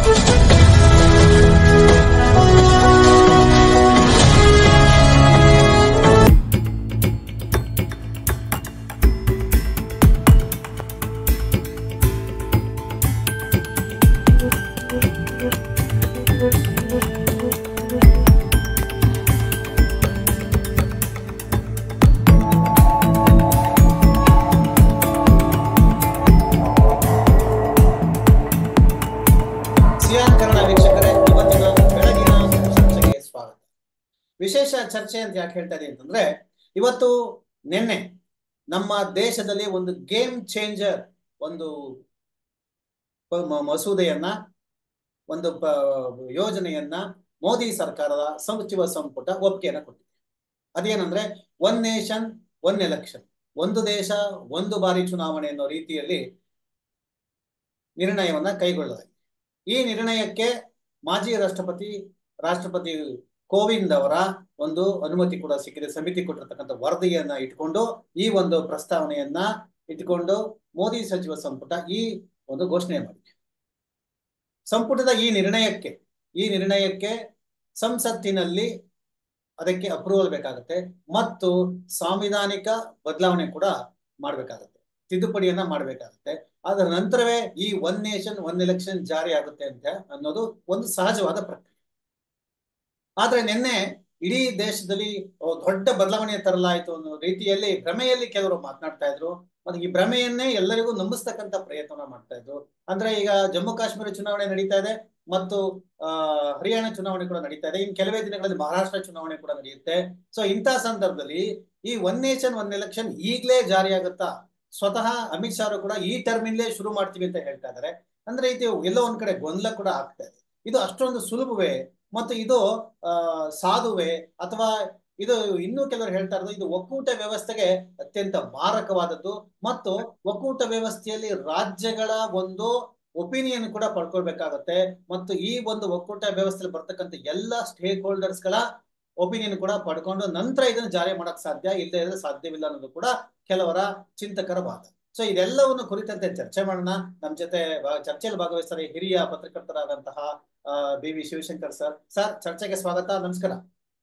Xi'an Kannada ವೀಕ್ಷಕರೇ ಇವತ್ತಿನ ಬೆಳಗಿನ ಚರ್ಚೆಗೆ ಸ್ವಾಗತ ವಿಶೇಷ ಚರ್ಚೆ ಅಂತ ಯಾಕೆ ಹೇಳ್ತಾ ಇದೀನಿ ಅಂತಂದ್ರೆ ಇವತ್ತು ನಿನ್ನೆ ನಮ್ಮ ದೇಶದಲ್ಲಿ ಒಂದು ಗೇಮ್ ಚೇಂಜರ್ ಒಂದು ಪ- ಮ- ಮಸೂದೆಯನ್ನ ಒಂದು ಪ- ಯೋಜನೆಯನ್ನ ಮೋದಿ ಸರ್ಕಾರದ ಸಚಿವ ಸಂಪುಟ ಒಪ್ಪಿಗೆಯನ್ನ ಕೊಟ್ಟಿದೆ ಅದೇನಂದ್ರೆ ಒನ್ ನೇಷನ್ ಒನ್ ಎಲೆಕ್ಷನ್ ಒಂದು ದೇಶ ಒಂದು ಬಾರಿ ಚುನಾವಣೆ ಅನ್ನೋ ರೀತಿಯಲ್ಲಿ ನಿರ್ಣಯವನ್ನ ಕೈಗೊಳ್ಳಲಾಗಿದೆ ಈ ನಿರ್ಣಯಕ್ಕೆ ಮಾಜಿ ರಾಷ್ಟ್ರಪತಿ ರಾಷ್ಟ್ರಪತಿ ಕೋವಿಂದ್ ಅವರ ಒಂದು ಅನುಮತಿ ಕೂಡ ಸಿಕ್ಕಿದೆ ಸಮಿತಿ ಕೊಟ್ಟಿರ್ತಕ್ಕಂಥ ವರದಿಯನ್ನ ಇಟ್ಕೊಂಡು ಈ ಒಂದು ಪ್ರಸ್ತಾವನೆಯನ್ನ ಇಟ್ಕೊಂಡು ಮೋದಿ ಸಚಿವ ಸಂಪುಟ ಈ ಒಂದು ಘೋಷಣೆ ಮಾಡಿದೆ ಸಂಪುಟದ ಈ ನಿರ್ಣಯಕ್ಕೆ ಈ ನಿರ್ಣಯಕ್ಕೆ ಸಂಸತ್ತಿನಲ್ಲಿ ಅದಕ್ಕೆ ಅಪ್ರೂವಲ್ ಬೇಕಾಗುತ್ತೆ ಮತ್ತು ಸಾಂವಿಧಾನಿಕ ಬದಲಾವಣೆ ಕೂಡ ಮಾಡಬೇಕಾಗುತ್ತೆ ತಿದ್ದುಪಡಿಯನ್ನ ಮಾಡಬೇಕಾಗುತ್ತೆ ಅದರ ನಂತರವೇ ಈ ಒನ್ ನೇಷನ್ ಒನ್ ಎಲೆಕ್ಷನ್ ಜಾರಿ ಆಗುತ್ತೆ ಅಂತ ಅನ್ನೋದು ಒಂದು ಸಹಜವಾದ ಪ್ರಕ್ರಿಯೆ ಆದ್ರೆ ನಿನ್ನೆ ಇಡೀ ದೇಶದಲ್ಲಿ ಓ, ದೊಡ್ಡ ಬದಲಾವಣೆ ತರಲಾಯಿತು ಅನ್ನೋ ರೀತಿಯಲ್ಲಿ ಭ್ರಮೆಯಲ್ಲಿ ಕೆಲವರು ಮಾತನಾಡ್ತಾ ಇದ್ರು ಮತ್ತೆ ಈ ಭ್ರಮೆಯನ್ನೇ ಎಲ್ಲರಿಗೂ ನಂಬಿಸ್ತಕ್ಕಂತ ಪ್ರಯತ್ನ ಮಾಡ್ತಾ ಇದ್ರು ಅಂದ್ರೆ ಈಗ ಜಮ್ಮು ಕಾಶ್ಮೀರ ಚುನಾವಣೆ ನಡೀತಾ ಇದೆ ಮತ್ತು ಆ ಹರಿಯಾಣ ಚುನಾವಣೆ ಕೂಡ ನಡೀತಾ ಇದೆ ಇನ್ನು ಕೆಲವೇ ದಿನಗಳಲ್ಲಿ ಮಹಾರಾಷ್ಟ್ರ ಚುನಾವಣೆ ಕೂಡ ನಡೆಯುತ್ತೆ ಸೊ ಇಂತಹ ಸಂದರ್ಭದಲ್ಲಿ ಈ ಒನ್ ನೇಷನ್ ಒನ್ ಎಲೆಕ್ಷನ್ ಈಗಲೇ ಜಾರಿಯಾಗುತ್ತಾ ಸ್ವತಃ ಅಮಿತ್ ಶಾ ಅವರು ಕೂಡ ಈ ಟರ್ಮ್ ಇಂದಲೇ ಶುರು ಮಾಡ್ತೀವಿ ಅಂತ ಹೇಳ್ತಾ ಇದ್ದಾರೆ ಅಂದ್ರೆ ಇದು ಎಲ್ಲೋ ಒಂದ್ ಕಡೆ ಗೊಂದಲ ಕೂಡ ಆಗ್ತಾ ಇದೆ ಇದು ಅಷ್ಟೊಂದು ಸುಲಭವೇ ಮತ್ತು ಇದು ಆ ಸಾಧುವೆ ಅಥವಾ ಇದು ಇನ್ನೂ ಕೆಲವರು ಹೇಳ್ತಾ ಇರೋದು ಇದು ಒಕ್ಕೂಟ ವ್ಯವಸ್ಥೆಗೆ ಅತ್ಯಂತ ಮಾರಕವಾದದ್ದು ಮತ್ತು ಒಕ್ಕೂಟ ವ್ಯವಸ್ಥೆಯಲ್ಲಿ ರಾಜ್ಯಗಳ ಒಂದು ಒಪಿನಿಯನ್ ಕೂಡ ಪಡ್ಕೊಳ್ಬೇಕಾಗತ್ತೆ ಮತ್ತು ಈ ಒಂದು ಒಕ್ಕೂಟ ವ್ಯವಸ್ಥೆಯಲ್ಲಿ ಬರ್ತಕ್ಕಂಥ ಎಲ್ಲ ಸ್ಟೇಕ್ ಹೋಲ್ಡರ್ಸ್ ಗಳ ಒಪಿನಿಯನ್ ಕೂಡ ಪಡ್ಕೊಂಡು ನಂತರ ಇದನ್ನು ಜಾರಿ ಮಾಡಕ್ ಸಾಧ್ಯ ಇಲ್ಲದೆ ಇದ್ರೆ ಸಾಧ್ಯವಿಲ್ಲ ಅನ್ನೋದು ಕೂಡ ಕೆಲವರ ಚಿಂತಕರ ವಾದ ಸೊ ಇದೆಲ್ಲವನ್ನು ಕುರಿತಂತೆ ಚರ್ಚೆ ಮಾಡೋಣ ನಮ್ಮ ಜೊತೆ ಬಾ- ಚರ್ಚೆಯಲ್ಲಿ ಭಾಗವಹಿಸ್ತಾರೆ ಹಿರಿಯ ಪತ್ರಕರ್ತರಾದಂತಹ B V Shivashankar sir sir ಚರ್ಚೆಗೆ ಸ್ವಾಗತ ನಮಸ್ಕಾರ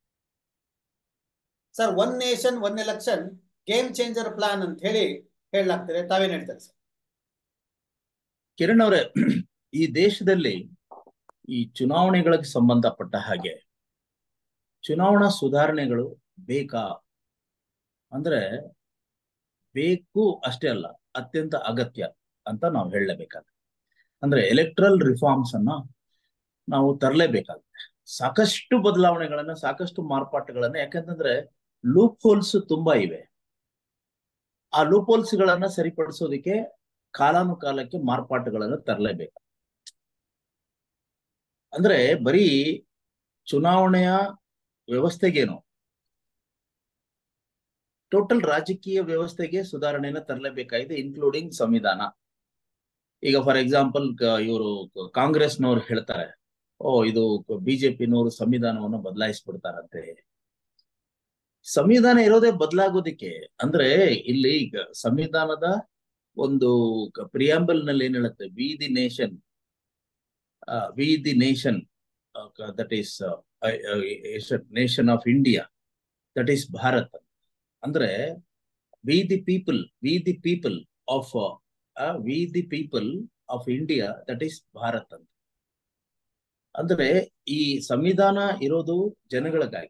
sir one nation one election game changer plan ಅಂತ ಹೇಳಿ ಹೇಳಲಾಗ್ತಿದೆ ತಾವೇನ್ ಹೇಳ್ತಾರೆ ಸರ್ ಕಿರಣ್ ಅವರೇ ಈ ದೇಶದಲ್ಲಿ ಈ ಚುನಾವಣೆಗಳಿಗೆ ಸಂಬಂಧಪಟ್ಟ ಹಾಗೆ ಚುನಾವಣಾ ಸುಧಾರಣೆಗಳು ಬೇಕಾ ಅಂದ್ರೆ ಬೇಕು ಅಷ್ಟೇ ಅಲ್ಲ ಅತ್ಯಂತ ಅಗತ್ಯ ಅಂತ ನಾವು ಹೇಳಲೇಬೇಕಾಗುತ್ತೆ ಅಂದ್ರೆ ಎಲೆಕ್ಟ್ರಲ್ ರಿಫಾರ್ಮ್ಸ್ ಅನ್ನ ನಾವು ತರಲೇಬೇಕಾಗುತ್ತೆ ಸಾಕಷ್ಟು ಬದಲಾವಣೆಗಳನ್ನ ಸಾಕಷ್ಟು ಮಾರ್ಪಾಟುಗಳನ್ನ ಯಾಕಂತಂದ್ರೆ ಲೂಪ್ ಹೋಲ್ಸ್ ತುಂಬಾ ಇವೆ ಆ ಲೂಪ್ ಹೋಲ್ಸ್ ಗಳನ್ನ ಸರಿಪಡಿಸೋದಕ್ಕೆ ಕಾಲಾನುಕಾಲಕ್ಕೆ ಮಾರ್ಪಾಟುಗಳನ್ನು ತರಲೇಬೇಕು ಅಂದ್ರೆ ಬರೀ ಚುನಾವಣೆಯ ವ್ಯವಸ್ಥೆಗೇನು ಟೋಟಲ್ ರಾಜಕೀಯ ವ್ಯವಸ್ಥೆಗೆ ಸುಧಾರಣೆಯನ್ನ ತರಲೇಬೇಕಾಗಿದೆ ಇನ್ಕ್ಲೂಡಿಂಗ್ ಸಂವಿಧಾನ ಈಗ ಫಾರ್ ಎಕ್ಸಾಂಪಲ್ ಇವರು ಕಾಂಗ್ರೆಸ್ನವ್ರು ಹೇಳ್ತಾರೆ ಓ ಇದು ಬಿಜೆಪಿನವರು ಸಂವಿಧಾನವನ್ನು ಬದಲಾಯಿಸ್ಬಿಡ್ತಾರಂತೆ ಸಂವಿಧಾನ ಇರೋದೇ ಬದಲಾಗೋದಿಕ್ಕೆ ಅಂದ್ರೆ ಇಲ್ಲಿ ಈಗ ಸಂವಿಧಾನದ ಒಂದು ಪ್ರಿಯಾಂಬಲ್ ನಲ್ಲಿ ಏನ್ ಹೇಳುತ್ತೆ we the nation we the nation that is nation of India that is Bharat ಅಂದ್ರೆ we the people we the people of we the people of India that is Bharat ಅಂತ ಅಂದ್ರೆ ಈ ಸಂವಿಧಾನ ಇರೋದು ಜನಗಳಿಗಾಗಿ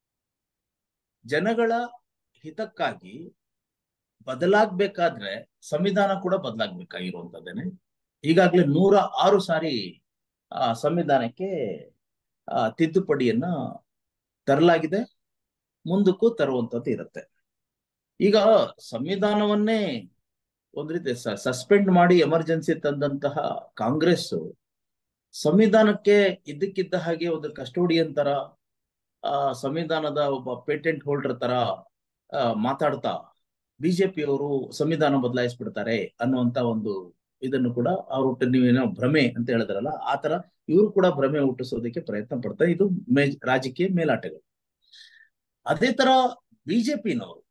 ಜನಗಳ ಹಿತಕ್ಕಾಗಿ ಬದಲಾಗ್ಬೇಕಾದ್ರೆ ಸಂವಿಧಾನ ಕೂಡ ಬದಲಾಗ್ಬೇಕಾಗಿರುವಂತದ್ದೇನೆ ಈಗಾಗ್ಲೇ ನೂರ ಆರು ಸಾರಿ ಆ ಸಂವಿಧಾನಕ್ಕೆ ಆ ತಿದ್ದುಪಡಿಯನ್ನ ತರಲಾಗಿದೆ ಮುಂದಕ್ಕೂ ತರುವಂತದ್ದು ಇರುತ್ತೆ ಈಗ ಸಂವಿಧಾನವನ್ನೇ ಒಂದ್ ರೀತಿ ಸಸ್ಪೆಂಡ್ ಮಾಡಿ ಎಮರ್ಜೆನ್ಸಿ ತಂದಂತಹ ಕಾಂಗ್ರೆಸ್ ಸಂವಿಧಾನಕ್ಕೆ ಇದ್ದಕ್ಕಿದ್ದ ಹಾಗೆ ಒಂದು ಕಸ್ಟೋಡಿಯನ್ ತರ ಆ ಸಂವಿಧಾನದ ಒಬ್ಬ ಪೇಟೆಂಟ್ ಹೋಲ್ಡರ್ ತರ ಆ, ಮಾತಾಡ್ತಾ ಬಿಜೆಪಿಯವರು ಸಂವಿಧಾನ ಬದಲಾಯಿಸ್ಬಿಡ್ತಾರೆ ಅನ್ನುವಂತ ಒಂದು ಇದನ್ನು ಕೂಡ ಅವ್ರು ನೀವೇನೋ ಭ್ರಮೆ ಅಂತ ಹೇಳಿದ್ರಲ್ಲ ಆ ತರ ಇವರು ಕೂಡ ಭ್ರಮೆ ಹುಟ್ಟಿಸೋದಕ್ಕೆ ಪ್ರಯತ್ನ ಪಡ್ತಾರೆ ಇದು ಮೇ ರಾಜಕೀಯ ಮೇಲಾಟಗಳು ಅದೇ ತರ ಬಿಜೆಪಿನವರು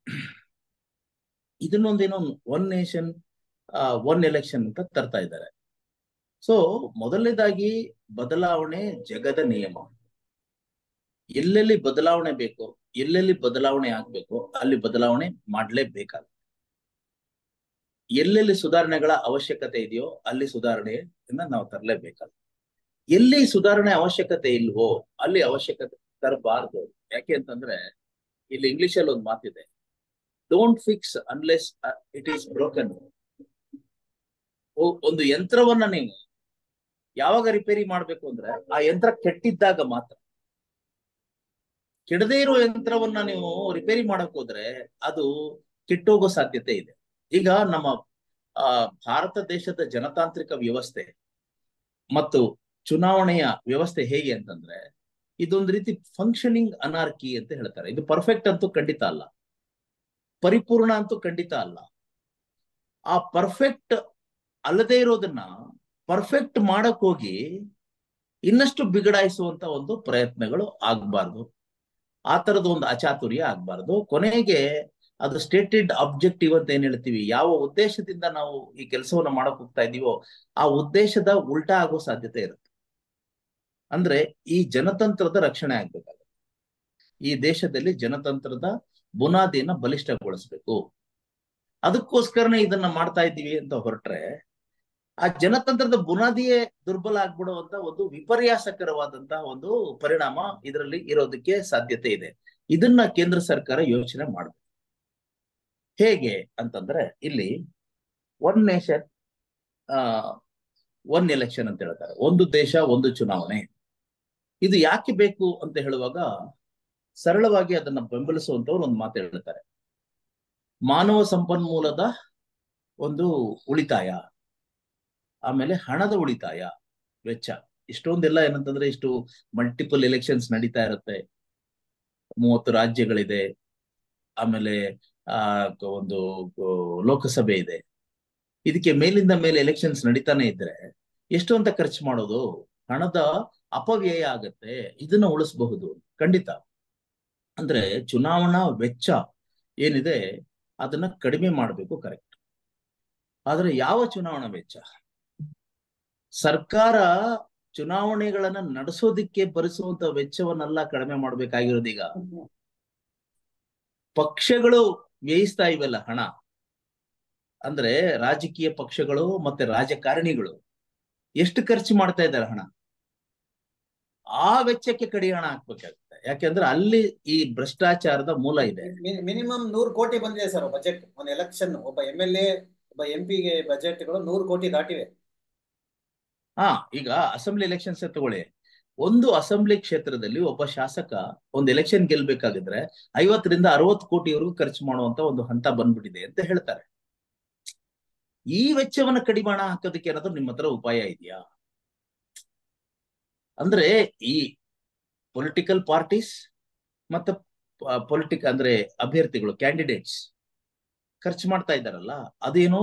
ಇದನ್ನೊಂದೇನೋ ಒನ್ ನೇಷನ್ ಒನ್ ಎಲೆಕ್ಷನ್ ಅಂತ ತರ್ತಾ ಇದ್ದಾರೆ ಸೊ ಮೊದಲನೇದಾಗಿ ಬದಲಾವಣೆ ಜಗದ ನಿಯಮ ಎಲ್ಲೆಲ್ಲಿ ಬದಲಾವಣೆ ಬೇಕು ಎಲ್ಲೆಲ್ಲಿ ಬದಲಾವಣೆ ಆಗ್ಬೇಕು ಅಲ್ಲಿ ಬದಲಾವಣೆ ಮಾಡ್ಲೇಬೇಕಾಗುತ್ತೆ ಎಲ್ಲೆಲ್ಲಿ ಸುಧಾರಣೆಗಳ ಅವಶ್ಯಕತೆ ಇದೆಯೋ ಅಲ್ಲಿ ಸುಧಾರಣೆಯನ್ನ ನಾವು ತರಲೇಬೇಕಾಗುತ್ತೆ ಎಲ್ಲಿ ಸುಧಾರಣೆ ಅವಶ್ಯಕತೆ ಇಲ್ವೋ ಅಲ್ಲಿ ಅವಶ್ಯಕತೆ ತರಬಾರ್ದು ಯಾಕೆ ಅಂತಂದ್ರೆ ಇಲ್ಲಿ ಇಂಗ್ಲಿಷ್ ಅಲ್ಲಿ ಒಂದು ಮಾತಿದೆ don't fix unless it is broken ಒಂದು ಯಂತ್ರವನ್ನ ನೀವು ಯಾವಾಗ ರಿಪೇರಿ ಮಾಡ್ಬೇಕು ಅಂದ್ರೆ ಆ ಯಂತ್ರ ಕೆಟ್ಟಿದ್ದಾಗ ಮಾತ್ರ ಕೆಡದೇ ಇರೋ ಯಂತ್ರವನ್ನ ನೀವು ರಿಪೇರಿ ಮಾಡಕ್ ಹೋದ್ರೆ ಅದು ಕೆಟ್ಟೋಗೋ ಸಾಧ್ಯತೆ ಇದೆ ಈಗ ನಮ್ಮ ಆ ಭಾರತ ದೇಶದ ಜನತಾಂತ್ರಿಕ ವ್ಯವಸ್ಥೆ ಮತ್ತು ಚುನಾವಣೆಯ ವ್ಯವಸ್ಥೆ ಹೇಗೆ ಅಂತಂದ್ರೆ ಇದೊಂದು ರೀತಿ ಫಂಕ್ಷನಿಂಗ್ ಅನಾರ್ಕಿ ಅಂತ ಹೇಳ್ತಾರೆ ಇದು ಪರ್ಫೆಕ್ಟ್ ಅಂತೂ ಖಂಡಿತ ಅಲ್ಲ ಪರಿಪೂರ್ಣ ಅಂತೂ ಖಂಡಿತ ಅಲ್ಲ ಆ ಪರ್ಫೆಕ್ಟ್ ಅಲ್ಲದೆ ಇರೋದನ್ನ ಪರ್ಫೆಕ್ಟ್ ಮಾಡಕ್ ಹೋಗಿ ಇನ್ನಷ್ಟು ಬಿಗಡಾಯಿಸುವಂತ ಒಂದು ಪ್ರಯತ್ನಗಳು ಆಗ್ಬಾರ್ದು ಆ ತರದ ಒಂದು ಅಚಾತುರ್ಯ ಆಗ್ಬಾರ್ದು ಕೊನೆಗೆ ಅದು ಸ್ಟೇಟೆಡ್ ಅಬ್ಜೆಕ್ಟಿವ್ ಅಂತ ಏನ್ ಹೇಳ್ತೀವಿ ಯಾವ ಉದ್ದೇಶದಿಂದ ನಾವು ಈ ಕೆಲಸವನ್ನ ಮಾಡಕ್ ಹೋಗ್ತಾ ಇದೀವೋ ಆ ಉದ್ದೇಶದ ಉಲ್ಟಾ ಆಗೋ ಸಾಧ್ಯತೆ ಇರುತ್ತೆ ಅಂದ್ರೆ ಈ ಜನತಂತ್ರದ ರಕ್ಷಣೆ ಆಗ್ಬೇಕಾಗುತ್ತೆ ಈ ದೇಶದಲ್ಲಿ ಜನತಂತ್ರದ ಬುನಾದಿಯನ್ನ ಬಲಿಷ್ಠಗೊಳಿಸ್ಬೇಕು ಅದಕ್ಕೋಸ್ಕರನೇ ಇದನ್ನ ಮಾಡ್ತಾ ಇದ್ದೀವಿ ಅಂತ ಹೊರಟ್ರೆ ಆ ಜನತಂತ್ರದ ಬುನಾದಿಯೇ ದುರ್ಬಲ ಆಗ್ಬಿಡುವಂತ ಒಂದು ವಿಪರ್ಯಾಸಕರವಾದಂತಹ ಒಂದು ಪರಿಣಾಮ ಇದರಲ್ಲಿ ಇರೋದಕ್ಕೆ ಸಾಧ್ಯತೆ ಇದೆ ಇದನ್ನ ಕೇಂದ್ರ ಸರ್ಕಾರ ಯೋಚನೆ ಮಾಡಬೇಕು ಹೇಗೆ ಅಂತಂದ್ರೆ ಇಲ್ಲಿ ಒನ್ ನೇಷನ್ ಆ ಒನ್ ಎಲೆಕ್ಷನ್ ಅಂತ ಹೇಳ್ತಾರೆ ಒಂದು ದೇಶ ಒಂದು ಚುನಾವಣೆ ಇದು ಯಾಕೆ ಬೇಕು ಅಂತ ಹೇಳುವಾಗ ಸರಳವಾಗಿ ಅದನ್ನ ಬೆಂಬಲಿಸುವಂತವ್ರು ಒಂದು ಮಾತು ಹೇಳ್ತಾರೆ ಮಾನವ ಸಂಪನ್ಮೂಲದ ಒಂದು ಉಳಿತಾಯ ಆಮೇಲೆ ಹಣದ ಉಳಿತಾಯ ವೆಚ್ಚ ಇಷ್ಟೊಂದೆಲ್ಲ ಏನಂತಂದ್ರೆ ಇಷ್ಟು ಮಲ್ಟಿಪಲ್ ಎಲೆಕ್ಷನ್ಸ್ ನಡೀತಾ ಇರುತ್ತೆ ಮೂವತ್ತು ರಾಜ್ಯಗಳಿದೆ ಆಮೇಲೆ ಆ ಒಂದು ಲೋಕಸಭೆ ಇದೆ ಇದಕ್ಕೆ ಮೇಲಿಂದ ಮೇಲೆ ಎಲೆಕ್ಷನ್ಸ್ ನಡೀತಾನೆ ಇದ್ರೆ ಎಷ್ಟು ಅಂತ ಖರ್ಚು ಮಾಡೋದು ಹಣದ ಅಪವ್ಯಯ ಆಗತ್ತೆ ಇದನ್ನ ಉಳಿಸಬಹುದು ಖಂಡಿತ ಅಂದ್ರೆ ಚುನಾವಣಾ ವೆಚ್ಚ ಏನಿದೆ ಅದನ್ನ ಕಡಿಮೆ ಮಾಡಬೇಕು ಕರೆಕ್ಟ್ ಆದ್ರೆ ಯಾವ ಚುನಾವಣಾ ವೆಚ್ಚ ಸರ್ಕಾರ ಚುನಾವಣೆಗಳನ್ನ ನಡೆಸೋದಿಕ್ಕೆ ಭರಿಸುವಂತ ವೆಚ್ಚವನ್ನೆಲ್ಲ ಕಡಿಮೆ ಮಾಡ್ಬೇಕಾಗಿರೋದೀಗ ಪಕ್ಷಗಳು ವ್ಯಯಿಸ್ತಾ ಇವೆಲ್ಲ ಹಣ ಅಂದ್ರೆ ರಾಜಕೀಯ ಪಕ್ಷಗಳು ಮತ್ತೆ ರಾಜಕಾರಣಿಗಳು ಎಷ್ಟು ಖರ್ಚು ಮಾಡ್ತಾ ಇದ್ದಾರೆ ಹಣ ಆ ವೆಚ್ಚಕ್ಕೆ ಕಡಿ ಹಣ ಹಾಕ್ಬೇಕಾಗುತ್ತೆ ಯಾಕೆಂದ್ರೆ ಅಲ್ಲಿ ಈ ಭ್ರಷ್ಟಾಚಾರದ ಮೂಲ ಇದೆ ಮಿನಿಮಮ್ ನೂರು ಕೋಟಿ ಬಂದಿದೆ ಸರ್ ಬಜೆಟ್ ಒಂದು ಎಲೆಕ್ಷನ್ ಒಬ್ಬ ಎಂ ಎಲ್ ಎ ಒಬ್ಬ ಎಂ ಪಿಗೆ ಬಜೆಟ್ಗಳು ನೂರು ಕೋಟಿ ದಾಟಿವೆ ಹಾ ಈಗ ಅಸೆಂಬ್ಲಿ ಎಲೆಕ್ಷನ್ಸ್ ತಗೊಳ್ಳಿ ಒಂದು ಅಸೆಂಬ್ಲಿ ಕ್ಷೇತ್ರದಲ್ಲಿ ಒಬ್ಬ ಶಾಸಕ ಒಂದು ಎಲೆಕ್ಷನ್ ಗೆಲ್ಬೇಕಾಗಿದ್ರೆ ಐವತ್ತರಿಂದ ಅರವತ್ತು ಕೋಟಿವರೆಗೂ ಖರ್ಚು ಮಾಡುವಂತ ಒಂದು ಹಂತ ಬಂದ್ಬಿಟ್ಟಿದೆ ಅಂತ ಹೇಳ್ತಾರೆ ಈ ವೆಚ್ಚವನ್ನ ಕಡಿವಾಣ ಹಾಕೋದಕ್ಕೆ ಏನಾದ್ರು ನಿಮ್ಮ ಹತ್ರ ಉಪಾಯ ಇದೆಯಾ ಅಂದ್ರೆ ಈ ಪೊಲಿಟಿಕಲ್ ಪಾರ್ಟೀಸ್ ಮತ್ತು ಪೊಲಿಟಿಕ್ ಅಂದ್ರೆ ಅಭ್ಯರ್ಥಿಗಳು ಕ್ಯಾಂಡಿಡೇಟ್ಸ್ ಖರ್ಚು ಮಾಡ್ತಾ ಇದ್ದಾರಲ್ಲ ಅದೇನು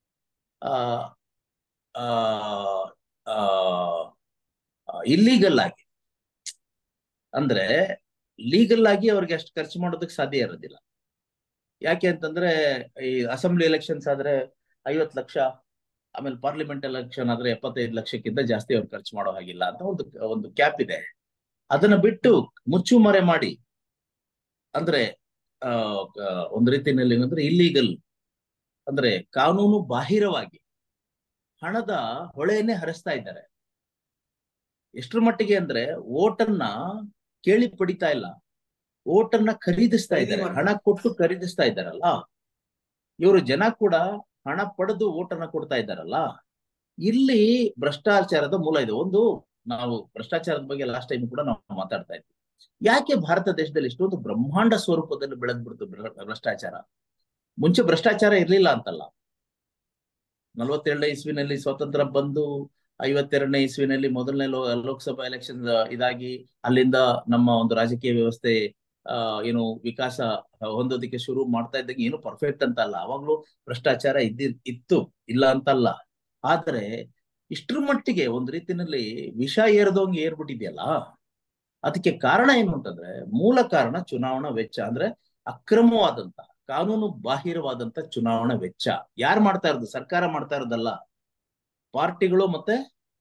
ಆ ಇಲ್ಲೀಗಲ್ ಆಗಿ ಅಂದ್ರೆ ಲೀಗಲ್ ಆಗಿ ಅವ್ರಿಗೆ ಅಷ್ಟು ಖರ್ಚು ಮಾಡೋದಕ್ಕೆ ಸಾಧ್ಯ ಇರೋದಿಲ್ಲ ಯಾಕೆ ಅಂತಂದ್ರೆ ಈ ಅಸೆಂಬ್ಲಿ ಎಲೆಕ್ಷನ್ಸ್ ಆದ್ರೆ ಐವತ್ತು ಲಕ್ಷ ಆಮೇಲೆ ಪಾರ್ಲಿಮೆಂಟ್ ಎಲೆಕ್ಷನ್ ಆದ್ರೆ ಎಪ್ಪತ್ತೈದು ಲಕ್ಷಕ್ಕಿಂತ ಜಾಸ್ತಿ ಅವ್ರು ಖರ್ಚು ಮಾಡೋ ಹಾಗಿಲ್ಲ ಅಂತ ಒಂದು ಒಂದು ಕ್ಯಾಪ್ ಇದೆ ಅದನ್ನ ಬಿಟ್ಟು ಮುಚ್ಚುಮರೆ ಮಾಡಿ ಅಂದ್ರೆ ಆ ಒಂದು ರೀತಿಯಲ್ಲಿ ಏನಂದ್ರೆ ಇಲ್ಲೀಗಲ್ ಅಂದ್ರೆ ಕಾನೂನು ಬಾಹಿರವಾಗಿ ಹಣದ ಹೊಳೆಯನ್ನೇ ಹರಿಸ್ತಾ ಇದ್ದಾರೆ ಎಷ್ಟರ ಮಟ್ಟಿಗೆ ಅಂದ್ರೆ ಓಟನ್ನ ಕೇಳಿ ಪಡಿತಾ ಇಲ್ಲ ಓಟನ್ನ ಖರೀದಿಸ್ತಾ ಇದ್ದಾರೆ ಹಣ ಕೊಟ್ಟು ಖರೀದಿಸ್ತಾ ಇದ್ದಾರಲ್ಲ ಇವರು ಜನ ಕೂಡ ಹಣ ಪಡೆದು ಓಟನ್ನ ಕೊಡ್ತಾ ಇದ್ದಾರಲ್ಲ ಇಲ್ಲಿ ಭ್ರಷ್ಟಾಚಾರದ ಮೂಲ ಇದೆ ಒಂದು ನಾವು ಭ್ರಷ್ಟಾಚಾರದ ಬಗ್ಗೆ ಲಾಸ್ಟ್ ಟೈಮ್ ಕೂಡ ನಾವು ಮಾತಾಡ್ತಾ ಇದ್ವಿ ಯಾಕೆ ಭಾರತ ದೇಶದಲ್ಲಿ ಇಷ್ಟೊಂದು ಬ್ರಹ್ಮಾಂಡ ಸ್ವರೂಪದಲ್ಲಿ ಬೆಳೆದ್ಬಿಡ್ತು ಭ್ರಷ್ಟಾಚಾರ ಮುಂಚೆ ಭ್ರಷ್ಟಾಚಾರ ಇರ್ಲಿಲ್ಲ ಅಂತಲ್ಲ ನಲವತ್ತೇಳನೇ ಇಸ್ವಿನಲ್ಲಿ ಸ್ವಾತಂತ್ರ್ಯ ಬಂದು ಐವತ್ತೆರಡನೇ ಇಸ್ವಿನಲ್ಲಿ ಮೊದಲನೇ ಲೋ ಲೋಕಸಭಾ ಎಲೆಕ್ಷನ್ ಇದಾಗಿ ಅಲ್ಲಿಂದ ನಮ್ಮ ಒಂದು ರಾಜಕೀಯ ವ್ಯವಸ್ಥೆ ಆ ಏನು ವಿಕಾಸ ಹೊಂದೋದಕ್ಕೆ ಶುರು ಮಾಡ್ತಾ ಇದ್ದಾಗ ಏನು ಪರ್ಫೆಕ್ಟ್ ಅಂತ ಅಲ್ಲ ಅವಾಗ್ಲೂ ಭ್ರಷ್ಟಾಚಾರ ಇದ್ದಿ ಇತ್ತು ಇಲ್ಲ ಅಂತಲ್ಲ ಆದ್ರೆ ಇಷ್ಟ್ರ ಮಟ್ಟಿಗೆ ಒಂದ್ ರೀತಿನಲ್ಲಿ ವಿಷ ಏರ್ದೋಂಗ್ ಏರ್ಬಿಟ್ಟಿದೆಯಲ್ಲ ಅದಕ್ಕೆ ಕಾರಣ ಏನು ಅಂತಂದ್ರೆ ಮೂಲ ಕಾರಣ ಚುನಾವಣಾ ವೆಚ್ಚ ಅಂದ್ರೆ ಅಕ್ರಮವಾದಂತ ಕಾನೂನು ಬಾಹಿರವಾದಂತ ಚುನಾವಣಾ ವೆಚ್ಚ ಯಾರು ಮಾಡ್ತಾ ಇರೋದು ಸರ್ಕಾರ ಮಾಡ್ತಾ ಇರೋದಲ್ಲ ಪಾರ್ಟಿಗಳು ಮತ್ತೆ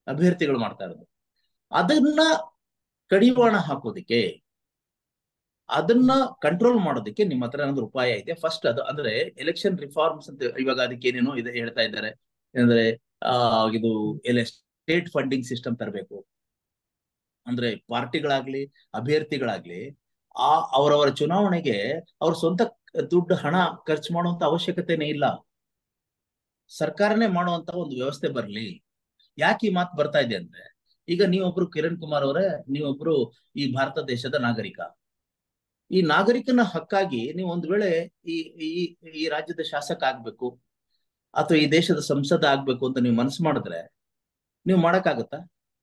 ಅಭ್ಯರ್ಥಿಗಳು ಮಾಡ್ತಾ ಇರೋದು ಅದನ್ನ ಕಡಿವಾಣ ಹಾಕೋದಿಕ್ಕೆ ಅದನ್ನ ಕಂಟ್ರೋಲ್ ಮಾಡೋದಕ್ಕೆ ನಿಮ್ಮ ಹತ್ರ ಏನಾದ್ರು ಉಪಾಯ ಇದೆ ಫಸ್ಟ್ ಅದು ಅಂದ್ರೆ ಎಲೆಕ್ಷನ್ ರಿಫಾರ್ಮ್ಸ್ ಅಂತ ಇವಾಗ ಅದಕ್ಕೆ ಏನೇನೋ ಇದೆ ಹೇಳ್ತಾ ಇದ್ದಾರೆ ಅಂದ್ರೆ ಆ ಇದು ಎಲ್ಲ ಸ್ಟೇಟ್ ಫಂಡಿಂಗ್ ಸಿಸ್ಟಮ್ ತರಬೇಕು ಅಂದ್ರೆ ಪಾರ್ಟಿಗಳಾಗ್ಲಿ ಅಭ್ಯರ್ಥಿಗಳಾಗ್ಲಿ ಆ ಅವರವರ ಚುನಾವಣೆಗೆ ಅವ್ರ ಸ್ವಂತ ದುಡ್ಡು ಹಣ ಖರ್ಚು ಮಾಡುವಂತ ಅವಶ್ಯಕತೆನೇ ಇಲ್ಲ ಸರ್ಕಾರನೇ ಮಾಡುವಂತ ಒಂದು ವ್ಯವಸ್ಥೆ ಬರ್ಲಿ ಯಾಕೆ ಈ ಮಾತು ಬರ್ತಾ ಇದೆ ಅಂದ್ರೆ ಈಗ ನೀವೊಬ್ರು ಕಿರಣ್ ಕುಮಾರ್ ಅವರೇ ನೀವೊಬ್ರು ಈ ಭಾರತ ದೇಶದ ನಾಗರಿಕ ಈ ನಾಗರಿಕನ ಹಕ್ಕಾಗಿ ನೀವು ಒಂದ್ ವೇಳೆ ಈ ಈ ಈ ರಾಜ್ಯದ ಶಾಸಕ ಆಗ್ಬೇಕು ಅಥವಾ ಈ ದೇಶದ ಸಂಸದ ಆಗ್ಬೇಕು ಅಂತ ನೀವು ಮನಸ್ಸು ಮಾಡಿದ್ರೆ ನೀವು ಮಾಡಕ್ಕಾಗತ್ತಾ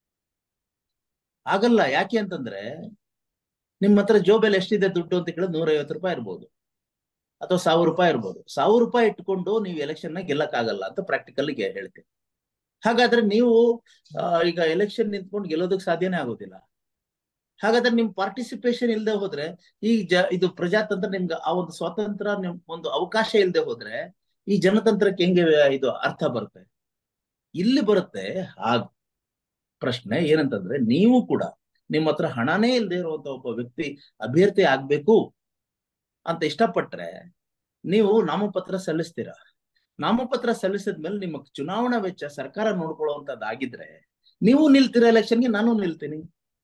ಆಗಲ್ಲ ಯಾಕೆ ಅಂತಂದ್ರೆ ನಿಮ್ಮ ಹತ್ರ ಜೋಬೆಲ್ ಎಷ್ಟಿದೆ ದುಡ್ಡು ಅಂತ ಕೇಳಿದ್ರೆ ನೂರ ಐವತ್ತು ರೂಪಾಯಿ ಇರ್ಬೋದು ಅಥವಾ ಸಾವಿರ ರೂಪಾಯಿ ಇರ್ಬೋದು ಸಾವಿರ ರೂಪಾಯಿ ಇಟ್ಕೊಂಡು ನೀವು ಎಲೆಕ್ಷನ್ ನ ಗೆಲ್ಲಕ್ಕಾಗಲ್ಲ ಅಂತ ಪ್ರಾಕ್ಟಿಕಲ್ ಹೇಳ್ತೀನಿ ಹಾಗಾದ್ರೆ ನೀವು ಈಗ ಎಲೆಕ್ಷನ್ ನಿಂತ್ಕೊಂಡು ಗೆಲ್ಲೋದಕ್ಕೆ ಸಾಧ್ಯನೇ ಆಗೋದಿಲ್ಲ ಹಾಗಾದ್ರೆ ನಿಮ್ ಪಾರ್ಟಿಸಿಪೇಷನ್ ಇಲ್ಲದೆ ಹೋದ್ರೆ ಈ ಜ ಇದು ಪ್ರಜಾತಂತ್ರ ನಿಮ್ಗೆ ಆ ಒಂದು ಸ್ವಾತಂತ್ರ್ಯ ನಿಮ್ ಒಂದು ಅವಕಾಶ ಇಲ್ಲದೆ ಹೋದ್ರೆ ಈ ಜನತಂತ್ರಕ್ಕೆ ಹೆಂಗೆ ಇದು ಅರ್ಥ ಬರುತ್ತೆ ಇಲ್ಲಿ ಬರುತ್ತೆ ಹಾಗ ಪ್ರಶ್ನೆ ಏನಂತಂದ್ರೆ ನೀವು ಕೂಡ ನಿಮ್ಮ ಹತ್ರ ಹಣನೇ ಇಲ್ಲದೆ ಇರುವಂತ ಒಬ್ಬ ವ್ಯಕ್ತಿ ಅಭ್ಯರ್ಥಿ ಆಗ್ಬೇಕು ಅಂತ ಇಷ್ಟಪಟ್ರೆ ನೀವು ನಾಮಪತ್ರ ಸಲ್ಲಿಸ್ತೀರಾ ನಾಮಪತ್ರ ಸಲ್ಲಿಸಿದ್ಮೇಲೆ ನಿಮ್ಮ ಚುನಾವಣಾ ವೆಚ್ಚ ಸರ್ಕಾರ ನೋಡ್ಕೊಳ್ಳುವಂತದ್ದಾಗಿದ್ರೆ ನೀವು ನಿಲ್ತೀರ ಎಲೆಕ್ಷನ್ಗೆ ನಾನು ನಿಲ್ತೀನಿ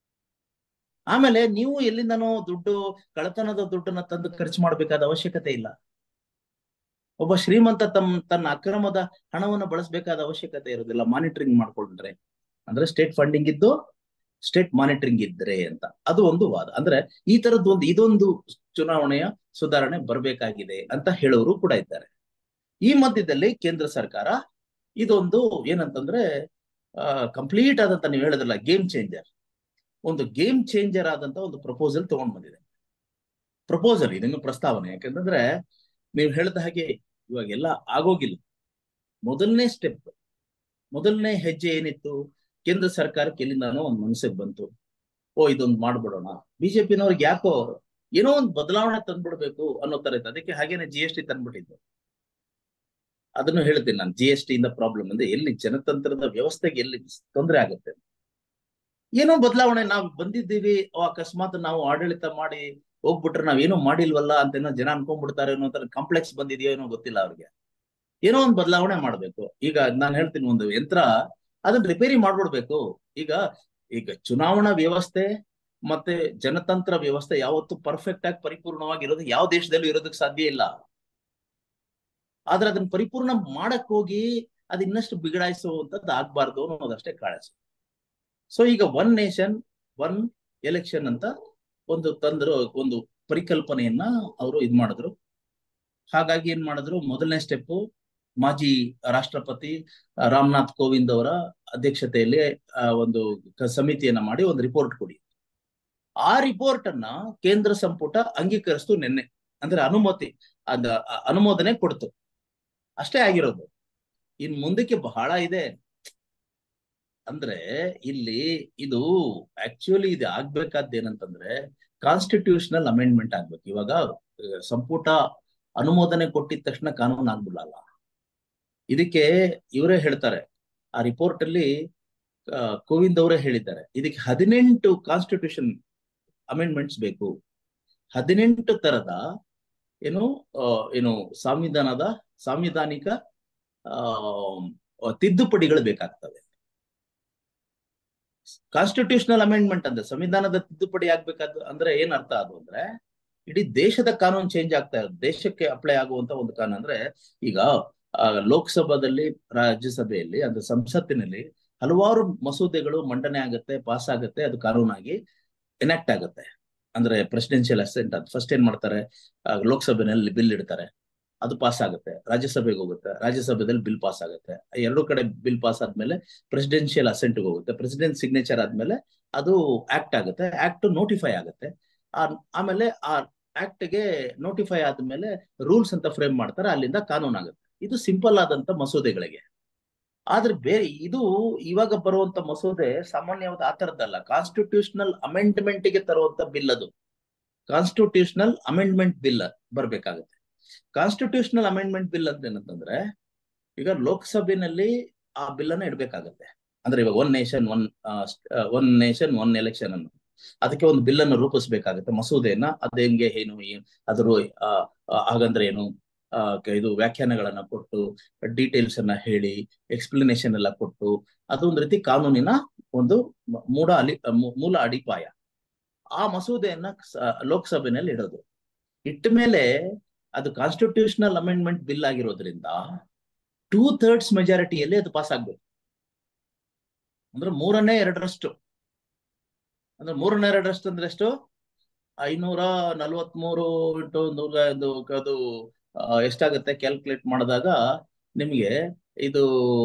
ಆಮೇಲೆ ನೀವು ಎಲ್ಲಿಂದನೋ ದುಡ್ಡು ಕಳತನದ ದುಡ್ಡನ್ನ ತಂದು ಖರ್ಚು ಮಾಡಬೇಕಾದ ಅವಶ್ಯಕತೆ ಇಲ್ಲ ಒಬ್ಬ ಶ್ರೀಮಂತ ತಮ್ಮ ತನ್ನ ಅಕ್ರಮದ ಹಣವನ್ನು ಬಳಸಬೇಕಾದ ಅವಶ್ಯಕತೆ ಇರೋದಿಲ್ಲ ಮಾನಿಟರಿಂಗ್ ಮಾಡ್ಕೊಂಡ್ರೆ ಅಂದ್ರೆ ಸ್ಟೇಟ್ ಫಂಡಿಂಗ್ ಇದ್ದು ಸ್ಟೇಟ್ ಮಾನಿಟರಿಂಗ್ ಇದ್ರೆ ಅಂತ ಅದು ಒಂದು ವಾದ ಅಂದ್ರೆ ಈ ತರದ್ದು ಒಂದು ಇದೊಂದು ಚುನಾವಣೆಯ ಸುಧಾರಣೆ ಬರಬೇಕಾಗಿದೆ ಅಂತ ಹೇಳೋರು ಕೂಡ ಇದ್ದಾರೆ ಈ ಮಧ್ಯದಲ್ಲಿ ಕೇಂದ್ರ ಸರ್ಕಾರ ಇದೊಂದು ಏನಂತಂದ್ರೆ ಕಂಪ್ಲೀಟ್ ಆದಂತ ನೀವು ಹೇಳಿದ್ರಲ್ಲ ಗೇಮ್ ಚೇಂಜರ್ ಒಂದು ಗೇಮ್ ಚೇಂಜರ್ ಆದಂತ ಒಂದು ಪ್ರಪೋಸಲ್ ತಗೊಂಡ್ ಬಂದಿದೆ ಪ್ರಪೋಸಲ್ ಇದನ್ನು ಪ್ರಸ್ತಾವನೆ ಯಾಕಂತಂದ್ರೆ ನೀವು ಹೇಳಿದ ಹಾಗೆ ಇವಾಗ ಎಲ್ಲ ಆಗೋಗಿಲ್ಲ ಮೊದಲನೇ ಸ್ಟೆಪ್ ಮೊದಲನೇ ಹೆಜ್ಜೆ ಏನಿತ್ತು ಕೇಂದ್ರ ಸರ್ಕಾರಕ್ಕೆ ಎಲ್ಲಿಂದಾನೋ ಒಂದು ಮನಸ್ಸಿಗೆ ಬಂತು ಓ ಇದೊಂದು ಮಾಡ್ಬಿಡೋಣ ಬಿಜೆಪಿನವ್ರಿಗೆ ಯಾಕೋ ಏನೋ ಒಂದು ಬದಲಾವಣೆ ತಂದ್ಬಿಡ್ಬೇಕು ಅನ್ನೋ ತರ ಇತ್ತು ಅದಕ್ಕೆ ಹಾಗೇನೆ ಜಿ ಎಸ್ ಟಿ ತಂದ್ಬಿಟ್ಟಿದ್ದು ಅದನ್ನು ಹೇಳ್ತೀನಿ ನಾನು ಜಿ ಎಸ್ ಟಿ ಇಂದ ಪ್ರಾಬ್ಲಮ್ ಅಂದ್ರೆ ಎಲ್ಲಿ ಜನತಂತ್ರದ ವ್ಯವಸ್ಥೆಗೆ ಎಲ್ಲಿ ತೊಂದರೆ ಆಗುತ್ತೆ ಏನೋ ಬದಲಾವಣೆ ನಾವು ಬಂದಿದ್ದೀವಿ ಅಕಸ್ಮಾತ್ ನಾವು ಆಡಳಿತ ಮಾಡಿ ಹೋಗ್ಬಿಟ್ರೆ ನಾವೇನೋ ಮಾಡಿಲ್ವಲ್ಲ ಅಂತ ಏನೋ ಜನ ಅನ್ಕೊಂಡ್ಬಿಡ್ತಾರೆ ಅನ್ನೋ ತರ ಕಾಂಪ್ಲೆಕ್ಸ್ ಬಂದಿದೆಯೋ ಏನೋ ಗೊತ್ತಿಲ್ಲ ಅವ್ರಿಗೆ ಏನೋ ಒಂದು ಬದಲಾವಣೆ ಮಾಡ್ಬೇಕು ಈಗ ನಾನು ಹೇಳ್ತೀನಿ ಒಂದು ಯಂತ್ರ ಅದನ್ನ ರಿಪೇರಿ ಮಾಡ್ಬಿಡ್ಬೇಕು ಈಗ ಈಗ ಚುನಾವಣಾ ವ್ಯವಸ್ಥೆ ಮತ್ತೆ ಜನತಂತ್ರ ವ್ಯವಸ್ಥೆ ಯಾವತ್ತು ಪರ್ಫೆಕ್ಟ್ ಆಗಿ ಪರಿಪೂರ್ಣವಾಗಿರೋದು ಯಾವ ದೇಶದಲ್ಲೂ ಇರೋದಕ್ಕೆ ಸಾಧ್ಯ ಇಲ್ಲ ಆದ್ರೆ ಅದನ್ನ ಪರಿಪೂರ್ಣ ಮಾಡಕ್ ಹೋಗಿ ಅದ್ ಇನ್ನಷ್ಟು ಬಿಗಡಾಯಿಸುವಂತದ್ದು ಆಗ್ಬಾರ್ದು ಅನ್ನೋದಷ್ಟೇ ಕಾಳಜಿ ಸೊ ಈಗ ಒನ್ ನೇಷನ್ ಒನ್ ಎಲೆಕ್ಷನ್ ಅಂತ ಒಂದು ತಂದ್ರು ಒಂದು ಪರಿಕಲ್ಪನೆಯನ್ನ ಅವರು ಇದ್ ಮಾಡಿದ್ರು ಹಾಗಾಗಿ ಏನ್ ಮಾಡಿದ್ರು ಮೊದಲನೇ ಸ್ಟೆಪ್ ಮಾಜಿ ರಾಷ್ಟ್ರಪತಿ ರಾಮನಾಥ್ ಕೋವಿಂದ್ ಅವರ ಅಧ್ಯಕ್ಷತೆಯಲ್ಲಿ ಒಂದು ಸಮಿತಿಯನ್ನ ಮಾಡಿ ಒಂದು ರಿಪೋರ್ಟ್ ಕೊಡಿ ಆ ರಿಪೋರ್ಟ್ ಅನ್ನ ಕೇಂದ್ರ ಸಂಪುಟ ಅಂಗೀಕರಿಸ್ತು ನಿನ್ನೆ ಅಂದ್ರೆ ಅನುಮತಿ ಅದ ಅನುಮೋದನೆ ಕೊಡ್ತು ಅಷ್ಟೇ ಆಗಿರೋದು ಇನ್ ಮುಂದಕ್ಕೆ ಬಹಳ ಇದೆ ಅಂದ್ರೆ ಇಲ್ಲಿ ಇದು ಆಕ್ಚುಲಿ ಇದು ಆಗ್ಬೇಕಾದ ಏನಂತಂದ್ರೆ ಕಾನ್ಸ್ಟಿಟ್ಯೂಷನಲ್ ಅಮೆಂಡ್ಮೆಂಟ್ ಆಗ್ಬೇಕು ಇವಾಗ ಸಂಪುಟ ಅನುಮೋದನೆ ಕೊಟ್ಟಿದ ತಕ್ಷಣ ಕಾನೂನು ಆಗ್ಬಿಡಲ್ಲ ಇದಕ್ಕೆ ಇವರೇ ಹೇಳ್ತಾರೆ ಆ ರಿಪೋರ್ಟ್ ಅಲ್ಲಿ ಕೋವಿಂದ್ ಅವರೇ ಹೇಳಿದ್ದಾರೆ ಇದಕ್ಕೆ ಹದಿನೆಂಟು ಕಾನ್ಸ್ಟಿಟ್ಯೂಷನ್ ಅಮೆಂಡ್ಮೆಂಟ್ಸ್ ಬೇಕು ಹದಿನೆಂಟು ತರದ ಏನು ಏನು ಸಂವಿಧಾನದ ಸಾಂವಿಧಾನಿಕ ತಿದ್ದುಪಡಿಗಳು ಬೇಕಾಗ್ತವೆ ಕಾನ್ಸ್ಟಿಟ್ಯೂಷನಲ್ ಅಮೆಂಡ್ಮೆಂಟ್ ಅಂದ್ರೆ ಸಂವಿಧಾನದ ತಿದ್ದುಪಡಿ ಆಗ್ಬೇಕಾದ ಅಂದ್ರೆ ಏನ್ ಅರ್ಥ ಅದು ಅಂದ್ರೆ ಇಡೀ ದೇಶದ ಕಾನೂನು ಚೇಂಜ್ ಆಗ್ತಾ ಇರೋದು ದೇಶಕ್ಕೆ ಅಪ್ಲೈ ಆಗುವಂತ ಒಂದು ಕಾನೂನು ಅಂದ್ರೆ ಈಗ ಲೋಕಸಭಾದಲ್ಲಿ ರಾಜ್ಯಸಭೆಯಲ್ಲಿ ಅಂದ್ರೆ ಸಂಸತ್ತಿನಲ್ಲಿ ಹಲವಾರು ಮಸೂದೆಗಳು ಮಂಡನೆ ಆಗುತ್ತೆ ಪಾಸ್ ಆಗುತ್ತೆ ಅದು ಕಾನೂನಾಗಿ ಎನಾಕ್ಟ್ ಆಗುತ್ತೆ ಅಂದ್ರೆ ಪ್ರೆಸಿಡೆನ್ಷಿಯಲ್ ಅಸೆಂಟ್ ಅಂತ ಫಸ್ಟ್ ಏನ್ ಮಾಡ್ತಾರೆ ಲೋಕಸಭೆನಲ್ಲಿ ಬಿಲ್ ಇಡ್ತಾರೆ ಅದು ಪಾಸ್ ಆಗುತ್ತೆ ರಾಜ್ಯಸಭೆಗೆ ಹೋಗುತ್ತೆ ರಾಜ್ಯಸಭೆದಲ್ಲಿ ಬಿಲ್ ಪಾಸ್ ಆಗುತ್ತೆ ಎರಡು ಕಡೆ ಬಿಲ್ ಪಾಸ್ ಆದ್ಮೇಲೆ ಪ್ರೆಸಿಡೆನ್ಷಿಯಲ್ ಅಸೆಂಟ್ ಹೋಗುತ್ತೆ ಪ್ರೆಸಿಡೆಂಟ್ ಸಿಗ್ನೇಚರ್ ಆದ್ಮೇಲೆ ಅದು ಆಕ್ಟ್ ಆಗುತ್ತೆ ಆಕ್ಟ್ ನೋಟಿಫೈ ಆಗುತ್ತೆ ಆಮೇಲೆ ಆ ಆಕ್ಟ್ ಗೆ ನೋಟಿಫೈ ಆದ್ಮೇಲೆ ರೂಲ್ಸ್ ಅಂತ ಫ್ರೇಮ್ ಮಾಡ್ತಾರೆ ಅಲ್ಲಿಂದ ಕಾನೂನು ಆಗುತ್ತೆ ಇದು ಸಿಂಪಲ್ ಆದಂತ ಮಸೂದೆಗಳಿಗೆ ಆದ್ರೆ ಬೇರೆ ಇದು ಇವಾಗ ಬರುವಂತ ಮಸೂದೆ ಸಾಮಾನ್ಯವಾದ ಆ ತರದ್ದಲ್ಲ ಕಾನ್ಸ್ಟಿಟ್ಯೂಷನಲ್ ಅಮೆಂಡ್ಮೆಂಟ್ ಗೆ ತರುವಂತ ಬಿಲ್ ಅದು ಕಾನ್ಸ್ಟಿಟ್ಯೂಷನಲ್ ಅಮೆಂಡ್ಮೆಂಟ್ ಬಿಲ್ ಬರ್ಬೇಕಾಗುತ್ತೆ ಕಾನ್ಸ್ಟಿಟ್ಯೂಷನಲ್ ಅಮೆಂಡ್ಮೆಂಟ್ ಬಿಲ್ ಅಂತ ಏನಂತಂದ್ರೆ ಈಗ ಲೋಕಸಭೆನಲ್ಲಿ ಆ ಬಿಲ್ ಅನ್ನ ಇಡ್ಬೇಕಾಗತ್ತೆ ಅಂದ್ರೆ ಇವಾಗ one nation one one nation one election ಅನ್ನು ಅದಕ್ಕೆ ಒಂದು ಬಿಲ್ ಅನ್ನು ರೂಪಿಸಬೇಕಾಗುತ್ತೆ ಮಸೂದೆಯನ್ನ ಅದ್ ಹೆಂಗೆ ಏನು ಏನ್- ಅದ್ರ ಆ, ಆ, ಹಾಗಂದ್ರೆ ಏನು ಆ, ಕ- ಇದು ವ್ಯಾಖ್ಯಾನಗಳನ್ನ ಕೊಟ್ಟು ಡೀಟೇಲ್ಸ್ ಅನ್ನ ಹೇಳಿ ಎಕ್ಸ್ಪ್ಲನೇಷನ್ ಎಲ್ಲ ಕೊಟ್ಟು ಅದೊಂದು ರೀತಿ ಕಾನೂನಿನ ಒಂದು ಮ- ಮೂಲ ಅಲಿ ಮೂ- ಮೂಲ ಅಡಿಪಾಯ ಆ ಮಸೂದೆಯನ್ನ ಸ- ಲೋಕಸಭೆನಲ್ಲಿ ಇಡೋದು ಇಟ್ಟ ಮೇಲೆ ಅದು ಕಾನ್ಸ್ಟಿಟ್ಯೂಷನಲ್ ಅಮೆಂಡ್ಮೆಂಟ್ ಬಿಲ್ ಆಗಿರೋದ್ರಿಂದ ಟೂ ಥರ್ಡ್ಸ್ ಮೆಜಾರಿಟಿಯಲ್ಲಿ ಅದು ಪಾಸ್ ಆಗ್ಬೇಕು ಅಂದ್ರೆ ಮೂರನೇ ಎರಡರಷ್ಟು ಅಂದ್ರೆ ಮೂರನೇ ಎರಡರಷ್ಟು ಅಂದ್ರೆ ಎಷ್ಟು ಐನೂರ ನಲ್ವತ್ಮೂರು ಇಂಟು ನೂರ ಇದು ಅದು ಆ, ಎಷ್ಟಾಗುತ್ತೆ ಕ್ಯಾಲ್ಕುಲೇಟ್ ಮಾಡಿದಾಗ ನಿಮಗೆ ಇದು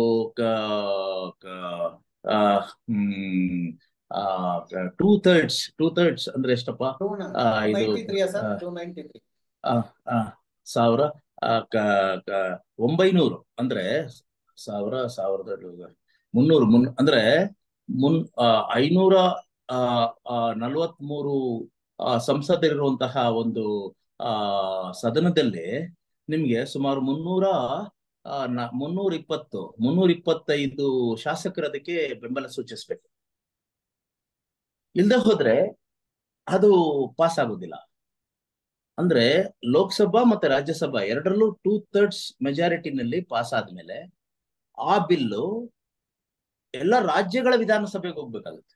ಟೂ ಥರ್ಡ್ಸ್ ಟೂ ಥರ್ಡ್ಸ್ ಅಂದ್ರೆ ಎಷ್ಟಪ್ಪ ಟೂ ಆ, ಇದು ನೈಂಟಿ ತ್ರೀ ಸರ್ ಆ, ಟೂ ನೈಂಟಿ ತ್ರೀ ಆ, ಆ, ಸಾವಿರ ಆ, ಕ- ಕ- ಒಂಬೈನೂರು ಅಂದ್ರೆ ಸಾವಿರ ಸಾವಿರದ ಎರಡು- ಮುನ್ನೂರು ಮುನ್ ಅಂದ್ರೆ ಮುನ್ ಆ, ಐನೂರ ಆ, ಆ, ನಲವತ್ಮೂರು ಆ, ಸಂಸದರಿರುವಂತಹ ಒಂದು ಆ ಸದನದಲ್ಲಿ ನಿಮ್ಗೆ ಸುಮಾರು ಮುನ್ನೂರ ಆ, ನ- ಮುನ್ನೂರ ಇಪ್ಪತ್ತು ಮುನ್ನೂರ ಇಪ್ಪತ್ತೈದು ಶಾಸಕರು ಅದಕ್ಕೆ ಬೆಂಬಲ ಸೂಚಿಸ್ಬೇಕು ಇಲ್ದೆ ಹೋದ್ರೆ ಅದು ಪಾಸ್ ಆಗೋದಿಲ್ಲ ಅಂದ್ರೆ ಲೋಕಸಭಾ ಮತ್ತೆ ರಾಜ್ಯಸಭಾ ಎರಡರಲ್ಲೂ ಟೂ ಥರ್ಡ್ಸ್ ಮೆಜಾರಿಟಿನಲ್ಲಿ ಪಾಸ್ ಆದ್ಮೇಲೆ ಆ ಬಿಲ್ಲು ಎಲ್ಲ ರಾಜ್ಯಗಳ ವಿಧಾನಸಭೆಗೆ ಹೋಗ್ಬೇಕಾಗುತ್ತೆ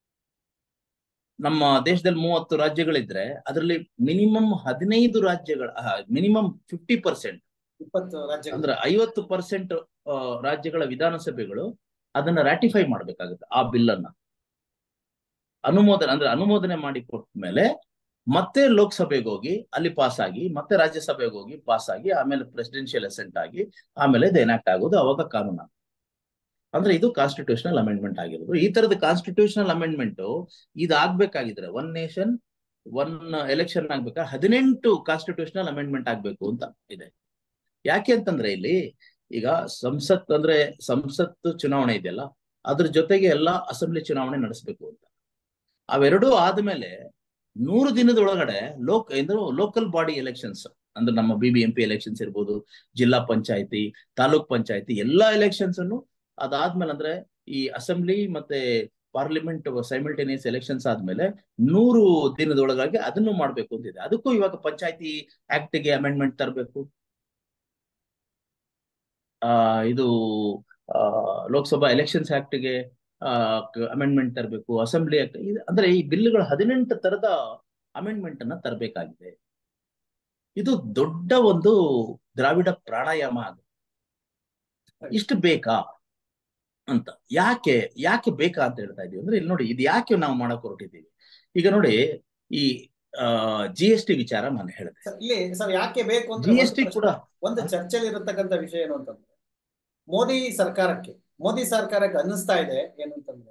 ನಮ್ಮ ದೇಶದಲ್ಲಿ ಮೂವತ್ತು ರಾಜ್ಯಗಳಿದ್ರೆ ಅದರಲ್ಲಿ ಮಿನಿಮಮ್ ಹದಿನೈದು ರಾಜ್ಯಗಳ ಮಿನಿಮಮ್ ಫಿಫ್ಟಿ ಪರ್ಸೆಂಟ್ ಇಪ್ಪತ್ತು ರಾಜ್ಯಗಳು ಅಂದ್ರೆ ಐವತ್ತು ಪರ್ಸೆಂಟ್ ರಾಜ್ಯಗಳ ವಿಧಾನಸಭೆಗಳು ಅದನ್ನ ರಾಟಿಫೈ ಮಾಡ್ಬೇಕಾಗುತ್ತೆ ಆ ಬಿಲ್ ಅನ್ನ ಅನುಮೋದನೆ ಅಂದ್ರೆ ಅನುಮೋದನೆ ಮಾಡಿ ಕೊಟ್ಟ ಮೇಲೆ ಮತ್ತೆ ಲೋಕಸಭೆಗೆ ಹೋಗಿ ಅಲ್ಲಿ ಪಾಸ್ ಆಗಿ ಮತ್ತೆ ರಾಜ್ಯಸಭೆಗೆ ಹೋಗಿ ಪಾಸ್ ಆಗಿ ಆಮೇಲೆ ಪ್ರೆಸಿಡೆನ್ಷಿಯಲ್ ಅಸೆಂಟ್ ಆಗಿ ಆಮೇಲೆ ಇದು ಎನಾಕ್ಟ್ ಆಗೋದು ಅವಾಗ ಕಾನೂನು ಅಂದ್ರೆ ಇದು ಕಾನ್ಸ್ಟಿಟ್ಯೂಷನಲ್ ಅಮೆಂಡ್ಮೆಂಟ್ ಆಗಿರೋದು ಈ ತರದ ಕಾನ್ಸ್ಟಿಟ್ಯೂಷನಲ್ ಅಮೆಂಡ್ಮೆಂಟ್ ಇದಾಗ್ಬೇಕಾಗಿದ್ರೆ ಒನ್ ನೇಷನ್ ಒನ್ ಎಲೆಕ್ಷನ್ ಆಗ್ಬೇಕಾದ್ರೆ ಹದಿನೆಂಟು ಕಾನ್ಸ್ಟಿಟ್ಯೂಷನಲ್ ಅಮೆಂಡ್ಮೆಂಟ್ ಆಗ್ಬೇಕು ಅಂತ ಇದೆ ಯಾಕೆ ಅಂತಂದ್ರೆ ಇಲ್ಲಿ ಈಗ ಸಂಸತ್ ಅಂದ್ರೆ ಸಂಸತ್ತು ಚುನಾವಣೆ ಇದೆಯಲ್ಲ ಅದ್ರ ಜೊತೆಗೆ ಎಲ್ಲ ಅಸೆಂಬ್ಲಿ ಚುನಾವಣೆ ನಡೆಸಬೇಕು ಅಂತ ಅವೆರಡೂ ಆದ್ಮೇಲೆ ನೂರು ದಿನದೊಳಗಡೆ ಲೋಕ್ ಅಂದ್ರೆ ಲೋಕಲ್ ಬಾಡಿ ಎಲೆಕ್ಷನ್ಸ್ ಅಂದ್ರೆ ನಮ್ಮ B B M P elections ಇರ್ಬೋದು ಜಿಲ್ಲಾ ಪಂಚಾಯತಿ ತಾಲೂಕ್ ಪಂಚಾಯತಿ ಎಲ್ಲಾ ಎಲೆಕ್ಷನ್ಸ್ ಅನ್ನು ಅದಾದ್ಮೇಲೆ ಅಂದ್ರೆ ಈ ಅಸೆಂಬ್ಲಿ ಮತ್ತೆ ಪಾರ್ಲಿಮೆಂಟ್ ಸೈಮಲ್ಟೇನಿಯಸ್ ಎಲೆಕ್ಷನ್ಸ್ ಆದ್ಮೇಲೆ ನೂರು ದಿನದೊಳಗಾಗಿ ಅದನ್ನು ಮಾಡ್ಬೇಕು ಅಂತಿದೆ ಅದಕ್ಕೂ ಇವಾಗ ಪಂಚಾಯತಿ ಆಕ್ಟ್ ಗೆ ಅಮೆಂಡ್ಮೆಂಟ್ ತರಬೇಕು ಆ ಇದು ಆ ಲೋಕಸಭಾ ಎಲೆಕ್ಷನ್ಸ್ ಆಕ್ಟ್ ಗೆ ಅಮೆಂಡ್ಮೆಂಟ್ ತರಬೇಕು ಅಸೆಂಬ್ಲಿ ಆಕ್ಟ್ ಅಂದ್ರೆ ಈ ಬಿಲ್ಗಳು ಹದಿನೆಂಟು ತರದ ಅಮೆಂಡ್ಮೆಂಟ್ ಅನ್ನ ತರಬೇಕಾಗಿದೆ ಇದು ದೊಡ್ಡ ಒಂದು ದ್ರಾವಿಡ ಪ್ರಾಣಾಯಾಮ ಅದು ಇಷ್ಟು ಬೇಕಾ ಅಂತ ಯಾಕೆ ಯಾಕೆ ಬೇಕಾ ಅಂತ ಹೇಳ್ತಾ ಇದೀವಿ ಅಂದ್ರೆ ಇಲ್ಲಿ ನೋಡಿ ಇದು ಯಾಕೆ ನಾವು ಮಾಡಕ್ ಹೊರಟಿದ್ದೀವಿ ಈಗ ನೋಡಿ ಈ ಜಿ ಎಸ್ ಟಿ ವಿಚಾರ ನಾನು ಹೇಳಿದೆ ಸರ್ ಇಲ್ಲಿ ಸರ್ ಯಾಕೆ ಬೇಕು ಅಂದ್ರೆ ಜಿ ಒಂದು ಎಸ್ ಟಿ ಪ್ರಶ್ನೆ- ಕೂಡ ಒಂದು ಚರ್ಚೆಯಲ್ಲಿ ಇರತಕ್ಕಂತ ವಿಷಯ ಏನು ಅಂತಂದ್ರೆ ಮೋದಿ ಸರ್ಕಾರಕ್ಕೆ ಮೋದಿ ಸರ್ಕಾರಕ್ಕೆ ಅನ್ನಿಸ್ತಾ ಇದೆ ಏನಂತಂದ್ರೆ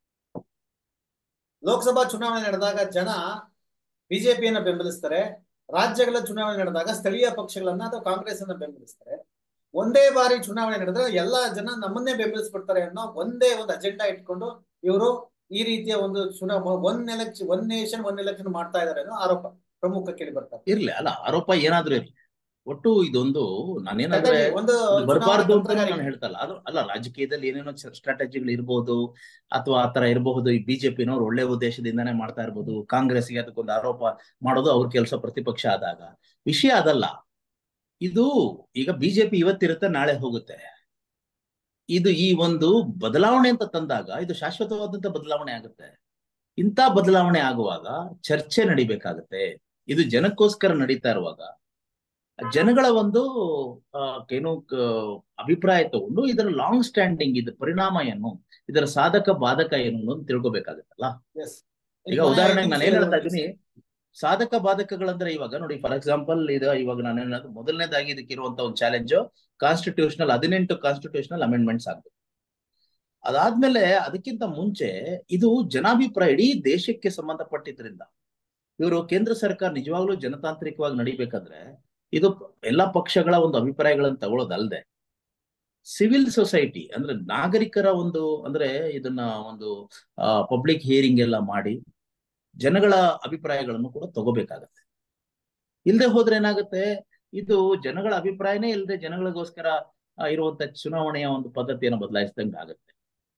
ಲೋಕಸಭಾ ಚುನಾವಣೆ ನಡೆದಾಗ ಜನ ಬಿಜೆಪಿಯನ್ನ ಬೆಂಬಲಿಸ್ತಾರೆ ರಾಜ್ಯಗಳ ಚುನಾವಣೆ ನಡೆದಾಗ ಸ್ಥಳೀಯ ಪಕ್ಷಗಳನ್ನ ಅಥವಾ ಕಾಂಗ್ರೆಸ್ ಅನ್ನ ಬೆಂಬಲಿಸ್ತಾರೆ ಒಂದೇ ಬಾರಿ ಚುನಾವಣೆ ನಡೆದ್ರೆ ಎಲ್ಲಾ ಜನ ನಮ್ಮನ್ನೇ ಬೆಂಬಲಿಸ್ಬಿಡ್ತಾರೆ ಅನ್ನೋ ಒಂದೇ ಒಂದು ಅಜೆಂಡಾ ಇಟ್ಕೊಂಡು ಇವರು ಈ ರೀತಿಯ ಒಂದು ಚುನಾವ one election one nation one election ಮಾಡ್ತಾ ಇದ್ದಾರೆ ಅನ್ನೋ ಆರೋಪ ಪ್ರಮುಖ ಕೇಳಿ ಬರ್ತಾರೆ ಇರ್ಲಿ ಅಲ್ಲ ಆರೋಪ ಏನಾದ್ರೂ ಇರ್ಲಿ ಒಟ್ಟು ಇದೊಂದು ನಾನೇನಂದ್ರೆ ಒಂದು ಇದು ಬರಬಾರ್ದು ಚುನಾವಣಾ ಅಂತ ನಾನು ತಂತ್ರಗಾರಿಕೆ. ಹೇಳ್ತಲ್ಲ ಅದು ಅಲ್ಲ ರಾಜಕೀಯದಲ್ಲಿ ಏನೇನೋ ಸ್ಟ್ರಾಟಜಿಗಳು ಇರ್ಬೋದು ಅಥವಾ ಆತರ ಇರಬಹುದು ಈ ಬಿಜೆಪಿನವ್ರು ಒಳ್ಳೆ ಉದ್ದೇಶದಿಂದಾನೇ ಮಾಡ್ತಾ ಇರ್ಬೋದು ಕಾಂಗ್ರೆಸ್ಗೆ ಅದಕ್ಕೊಂದು ಆರೋಪ ಮಾಡೋದು ಅವ್ರ ಕೆಲಸ ಪ್ರತಿಪಕ್ಷ ಆದಾಗ ವಿಷಯ ಅದಲ್ಲ ಇದು ಈಗ ಬಿಜೆಪಿ ಇವತ್ತಿರುತ್ತೆ ನಾಳೆ ಹೋಗುತ್ತೆ ಇದು ಈ ಒಂದು ಬದಲಾವಣೆ ಅಂತ ತಂದಾಗ ಇದು ಶಾಶ್ವತವಾದಂತ ಬದಲಾವಣೆ ಆಗುತ್ತೆ ಇಂಥ ಬದಲಾವಣೆ ಆಗುವಾಗ ಚರ್ಚೆ ನಡಿಬೇಕಾಗತ್ತೆ ಇದು ಜನಕ್ಕೋಸ್ಕರ ನಡೀತಾ ಇರುವಾಗ ಜನಗಳ ಒಂದು ಆ, ಏನು ಕ- ಅಭಿಪ್ರಾಯ ತಗೊಂಡು ಇದರ ಲಾಂಗ್ ಸ್ಟ್ಯಾಂಡಿಂಗ್ ಇದು ಪರಿಣಾಮ ಏನು ಇದರ ಸಾಧಕ ಬಾಧಕ ಏನು ಅನ್ನೋದು ತಿಳ್ಕೊಬೇಕಾಗತ್ತಲ್ಲ Yes. ಈಗ ಉದಾಹರಣೆಗೆ ನಾನು ಏನ್ ಹೇಳ್ತಾ ಇದ್ದೀನಿ ಸಾಧಕ ಬಾಧಕಗಳಂದ್ರೆ ಇವಾಗ ನೋಡಿ ಫಾರ್ ಎಕ್ಸಾಂಪಲ್ ಇದು ಇವಾಗ ನಾನು ಹೇಳೋದು ಮೊದಲನೇದಾಗಿ ಇದಕ್ಕೆ ಇರುವಂತ ಒಂದು ಚಾಲೆಂಜ್ ಕಾನ್ಸ್ಟಿಟ್ಯೂಷನಲ್ ಹದಿನೆಂಟು ಕಾನ್ಸ್ಟಿಟ್ಯೂಷನಲ್ ಅಮೆಂಡ್ಮೆಂಟ್ಸ್ ಆಗ್ಬೇಕು ಅದಾದ್ಮೇಲೆ ಅದಕ್ಕಿಂತ ಮುಂಚೆ ಇದು ಜನಾಭಿಪ್ರಾಯ ಇಡೀ ದೇಶಕ್ಕೆ ಸಂಬಂಧಪಟ್ಟಿದ್ರಿಂದ ಇವರು ಕೇಂದ್ರ ಸರ್ಕಾರ ನಿಜವಾಗ್ಲೂ ಜನತಾಂತ್ರಿಕವಾಗಿ ನಡಿಬೇಕಾದ್ರೆ ಇದು ಎಲ್ಲಾ ಪಕ್ಷಗಳ ಒಂದು ಅಭಿಪ್ರಾಯಗಳನ್ನು ತಗೊಳ್ಳೋದಲ್ಲದೆ ಸಿವಿಲ್ ಸೊಸೈಟಿ ಅಂದ್ರೆ ನಾಗರಿಕರ ಒಂದು ಅಂದ್ರೆ ಇದನ್ನ ಒಂದು ಪಬ್ಲಿಕ್ ಹಿಯರಿಂಗ್ ಎಲ್ಲ ಮಾಡಿ ಜನಗಳ ಅಭಿಪ್ರಾಯಗಳನ್ನು ಕೂಡ ತಗೋಬೇಕಾಗತ್ತೆ ಇಲ್ಲದೆ ಹೋದ್ರೆ ಏನಾಗುತ್ತೆ ಇದು ಜನಗಳ ಅಭಿಪ್ರಾಯನೇ ಇಲ್ಲದೆ ಜನಗಳಿಗೋಸ್ಕರ ಆ, ಇರುವಂತ ಚುನಾವಣೆಯ ಒಂದು ಪದ್ಧತಿಯನ್ನು ಬದಲಾಯಿಸಿದಂಗೆ ಆಗುತ್ತೆ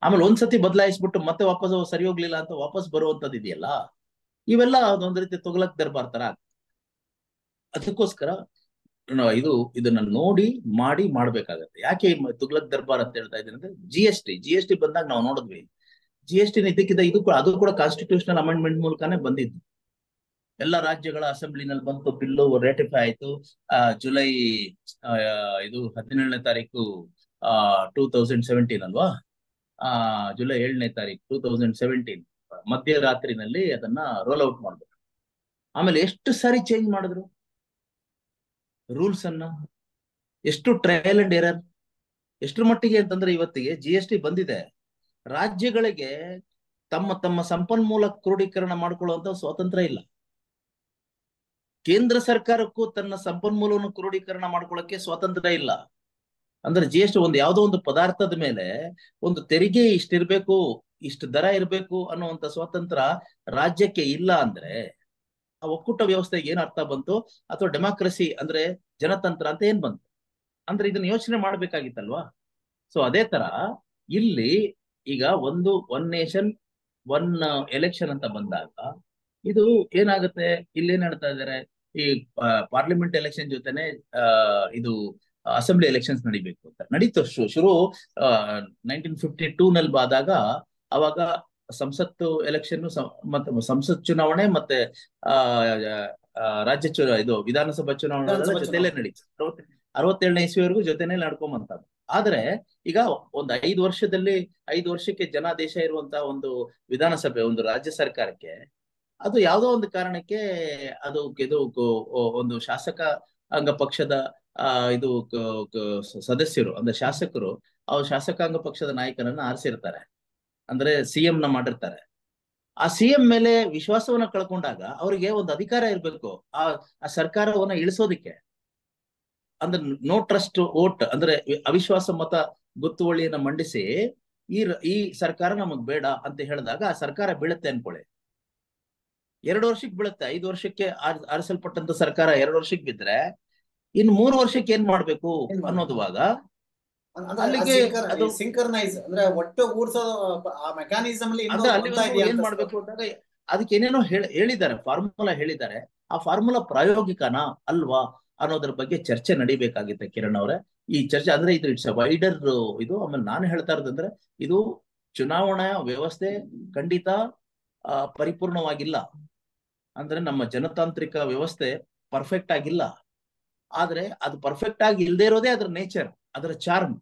ಆಮೇಲೆ ಒಂದ್ಸತಿ ಬದಲಾಯಿಸ್ಬಿಟ್ಟು ಮತ್ತೆ ವಾಪಸ್ ಅವು ಸರಿ ಹೋಗ್ಲಿಲ್ಲ ಅಂತ ವಾಪಸ್ ಬರುವಂತದ್ದು ಇದೆಯಲ್ಲ ಇವೆಲ್ಲ ಅದೊಂದ್ ರೀತಿ ತೊಗಲಕ್ ದರ್ಬಾರ್ ತರ ಆಗುತ್ತೆ. ಅದಕ್ಕೋಸ್ಕರ ನಾವು ಇದು ಇದನ್ನ ನೋಡಿ ಮಾಡಿ ಮಾಡ್ಬೇಕಾಗತ್ತೆ ಯಾಕೆ ಈ ಮ- ತುಗ್ಲಕ್ ದರ್ಬಾರ್ ಅಂತ ಹೇಳ್ತಾ ಇದ್ದೀನಿ ಅಂದ್ರೆ G S T G S T ಬಂದಾಗ ನಾವು ನೋಡಿದ್ವಿ ಜಿ ಎಸ್ ಟಿ ಇದಕ್ಕಿಂತ ಇದು ಕೂಡ ಅದು ಕೂಡ ಕಾನ್ಸ್ಟಿಟ್ಯೂಷನಲ್ ಅಮೆಂಡ್ಮೆಂಟ್ ಮೂಲಕನೇ ಬಂದಿದ್ದು ಎಲ್ಲ ರಾಜ್ಯಗಳ ಅಸೆಂಬ್ಲಿನಲ್ಲಿ ಬಂತು ಬಿಲ್ಲು ರೇಟಿಫೈ ಆಯ್ತು ಆ, ಜುಲೈ ಆ, ಇದು ಹದಿನೇಳನೇ ತಾರೀಕು ಟೂ ತೌಸಂಡ್ ಸೆವೆಂಟೀನ್ ಅಲ್ವಾ ಆ ಜುಲೈ ಏಳನೇ ತಾರೀಕು ಟೂ ತೌಸಂಡ್ ಸೆವೆಂಟೀನ್ ಮಧ್ಯರಾತ್ರಿನಲ್ಲಿ ಅದನ್ನ ರೋಲ್ ಔಟ್ ಮಾಡ್ಬೇಕು ಆಮೇಲೆ ಎಷ್ಟು ಸಾರಿ ಚೇಂಜ್ ಮಾಡಿದ್ರು ರೂಲ್ಸ್ ಅನ್ನ ಎಷ್ಟು ಟ್ರಯಲ್ ಅಂಡ್ ಎರರ್ ಎಷ್ಟರ ಮಟ್ಟಿಗೆ ಅಂತಂದ್ರೆ ಇವತ್ತಿಗೆ ಜಿ ಎಸ್ ಟಿ ಬಂದಿದೆ ರಾಜ್ಯಗಳಿಗೆ ತಮ್ಮ ತಮ್ಮ ಸಂಪನ್ಮೂಲ ಕ್ರೋಢೀಕರಣ ಮಾಡ್ಕೊಳ್ಳುವಂತ ಸ್ವಾತಂತ್ರ್ಯ ಇಲ್ಲ ಕೇಂದ್ರ ಸರ್ಕಾರಕ್ಕೂ ತನ್ನ ಸಂಪನ್ಮೂಲವನ್ನು ಕ್ರೋಢೀಕರಣ ಮಾಡ್ಕೊಳ್ಳಕ್ಕೆ ಸ್ವಾತಂತ್ರ್ಯ ಇಲ್ಲ ಅಂದ್ರೆ ಜಿ ಎಸ್ ಟಿ ಒಂದು ಯಾವುದೋ ಒಂದು ಪದಾರ್ಥದ ಮೇಲೆ ಒಂದು ತೆರಿಗೆ ಇಷ್ಟಿರ್ಬೇಕು ಇಷ್ಟು ದರ ಇರಬೇಕು ಅನ್ನುವಂತ ಸ್ವಾತಂತ್ರ್ಯ ರಾಜ್ಯಕ್ಕೆ ಇಲ್ಲ ಅಂದ್ರೆ ಆ ಒಕ್ಕೂಟ ವ್ಯವಸ್ಥೆಗೆ ಏನ್ ಅರ್ಥ ಬಂತು ಅಥವಾ ಡೆಮಾಕ್ರಸಿ ಅಂದ್ರೆ ಜನತಂತ್ರ ಅಂತ ಏನ್ ಬಂತು ಅಂದ್ರೆ ಇದನ್ನ ಯೋಚನೆ ಮಾಡ್ಬೇಕಾಗಿತ್ತಲ್ವಾ ಸೊ ಅದೇ ತರ ಇಲ್ಲಿ ಈಗ ಒಂದು ಒನ್ ನೇಷನ್ ಒನ್ ಎಲೆಕ್ಷನ್ ಅಂತ ಬಂದಾಗ ಇದು ಏನಾಗುತ್ತೆ ಇಲ್ಲಿ ಏನ್ ಹೇಳ್ತಾ ಇದಾರೆ ಈ ಪಾರ್ಲಿಮೆಂಟ್ ಎಲೆಕ್ಷನ್ ಜೊತೆನೆ ಆ, ಇದು ಅಸೆಂಬ್ಲಿ ಎಲೆಕ್ಷನ್ಸ್ ನಡಿಬೇಕು ಅಂತ ನಡೀತು ಶು- ಶುರು ನೈನ್ಟೀನ್ ಫಿಫ್ಟಿ ಟೂ ನಲ್ಲಿ ಆದಾಗ ಅವಾಗ ಸಂಸತ್ತು ಎಲೆಕ್ಷನ್ ಮತ್ತೆ ಸಂಸತ್ ಚುನಾವಣೆ ಮತ್ತೆ ಆ ಆ, ರಾಜ್ಯ ಚು ಇದು ವಿಧಾನಸಭಾ ಚುನಾವಣೆ ವಿಧಾನಸಭಾ ಜೊತೆಲೇ ನಡೀತು ಅರವತ್ತ- ಅರವತ್ತೇಳನೇ ಇಸ್ವಿವರೆಗೂ ಜೊತೆನೇ ನಡ್ಕೊಂಬಂತ ಆದ್ರೆ ಈಗ ಒಂದು ಐದು ವರ್ಷದಲ್ಲಿ ಐದು ವರ್ಷಕ್ಕೆ ಜನಾದೇಶ ಇರುವಂತಹ ಒಂದು ವಿಧಾನಸಭೆ ಒಂದು ರಾಜ್ಯ ಸರ್ಕಾರಕ್ಕೆ ಅದು ಯಾವುದೋ ಒಂದು ಕಾರಣಕ್ಕೆ ಅದು ಇದು ಕ- ಒಂದು ಶಾಸಕ ಅಂಗ ಪಕ್ಷದ ಆ ಇದು ಕ- ಕ- ಸದಸ್ಯರು ಅಂದ್ರೆ ಶಾಸಕರು ಅವ್ರು ಶಾಸಕಾಂಗ ಪಕ್ಷದ ನಾಯಕನನ್ನ ಆರಿಸಿರ್ತಾರೆ ಅಂದ್ರೆ ಸಿಎಂ ನ ಮಾಡಿರ್ತಾರೆ ಆ ಸಿಎಂ ಮೇಲೆ ವಿಶ್ವಾಸವನ್ನ ಕಳ್ಕೊಂಡಾಗ ಅವರಿಗೆ ಒಂದು ಅಧಿಕಾರ ಇರ್ಬೇಕು ಆ ಆ ಸರ್ಕಾರವನ್ನ ಇಳಿಸೋದಿಕ್ಕೆ ಅಂದ್ರೆ ನೋ ಟ್ರಸ್ಟ್ ವೋಟ್ ಅಂದ್ರೆ ಅವಿಶ್ವಾಸ ಮತ ಗೊತ್ತುವಳಿಯನ್ನ ಮಂಡಿಸಿ ಈ ರ- ಈ ಸರ್ಕಾರ ನಮಗ್ ಬೇಡ ಅಂತ ಹೇಳಿದಾಗ ಆ ಸರ್ಕಾರ ಬೀಳುತ್ತೆ ಅನ್ಕೊಳ್ಳಿ ಎರಡು ವರ್ಷಕ್ಕೆ ಬೀಳುತ್ತೆ ಐದು ವರ್ಷಕ್ಕೆ ಆರ್- ಆರಿಸಲ್ಪಟ್ಟಂತ ಸರ್ಕಾರ ಎರಡು ವರ್ಷಕ್ಕೆ ಬಿದ್ರೆ ಇನ್ನು ಮೂರು ವರ್ಷಕ್ಕೆ ಏನ್ ಮಾಡ್ಬೇಕು ಏನ್ ಮಾಡ್ಬೇಕು? ಅನ್ನೋದುವಾಗ ಅಂದ್ರೆ ಅಲ್ಲಿಗೆ ಅದು- ಸಿಂಕರ್ನೈಸ್ ಅಂದ್ರೆ ಒಟ್ಟು ಕೂಡ್ಸೋ ಆ ಮೆಕ್ಯಾನಿಸಮ್ ಅಲ್ಲಿ ಇನ್ನೂ ಅಂದ್ರೆ ಅಲ್ಲಿ ಬರ್ತಾ ಇದೆಯಾ ಏನ್ ಅಂತ ಮಾಡ್ಬೇಕು ಅಂದಾಗ ಅದಕ್ಕೆ ಏನೇನೋ ಹೇಳ ಹೇಳಿದ್ದಾರೆ ಫಾರ್ಮುಲಾ ಹೇಳಿದ್ದಾರೆ ಆ ಫಾರ್ಮುಲಾ ಪ್ರಾಯೋಗಿಕನಾ ಅಲ್ವಾ ಅನ್ನೋದ್ರ ಬಗ್ಗೆ ಚರ್ಚೆ ನಡಿಬೇಕಾಗಿತ್ತೆ ಕಿರಣ್ ಅವರೇ ಈ ಚರ್ಚೆ ಅಂದ್ರೆ ಇದು ಇಟ್ಸ್ ವೈಡರ್ ಇದು ಆಮೇಲೆ ನಾನು ಹೇಳ್ತಾ ಇರೋದಂದ್ರೆ ಇದು ಚುನಾವಣಾ ವ್ಯವಸ್ಥೆ ಖಂಡಿತ ಆ, ಪರಿಪೂರ್ಣವಾಗಿಲ್ಲ ಅಂದ್ರೆ ನಮ್ಮ ಜನತಾಂತ್ರಿಕ ವ್ಯವಸ್ಥೆ ಪರ್ಫೆಕ್ಟ್ ಆಗಿಲ್ಲ ಆದ್ರೆ ಅದು ಪರ್ಫೆಕ್ಟ್ ಆಗಿ ಇಲ್ಲದೆ ಇರೋದೇ ಅದರ ನೇಚರ್ ಅದರ ಚಾರ್ಮ್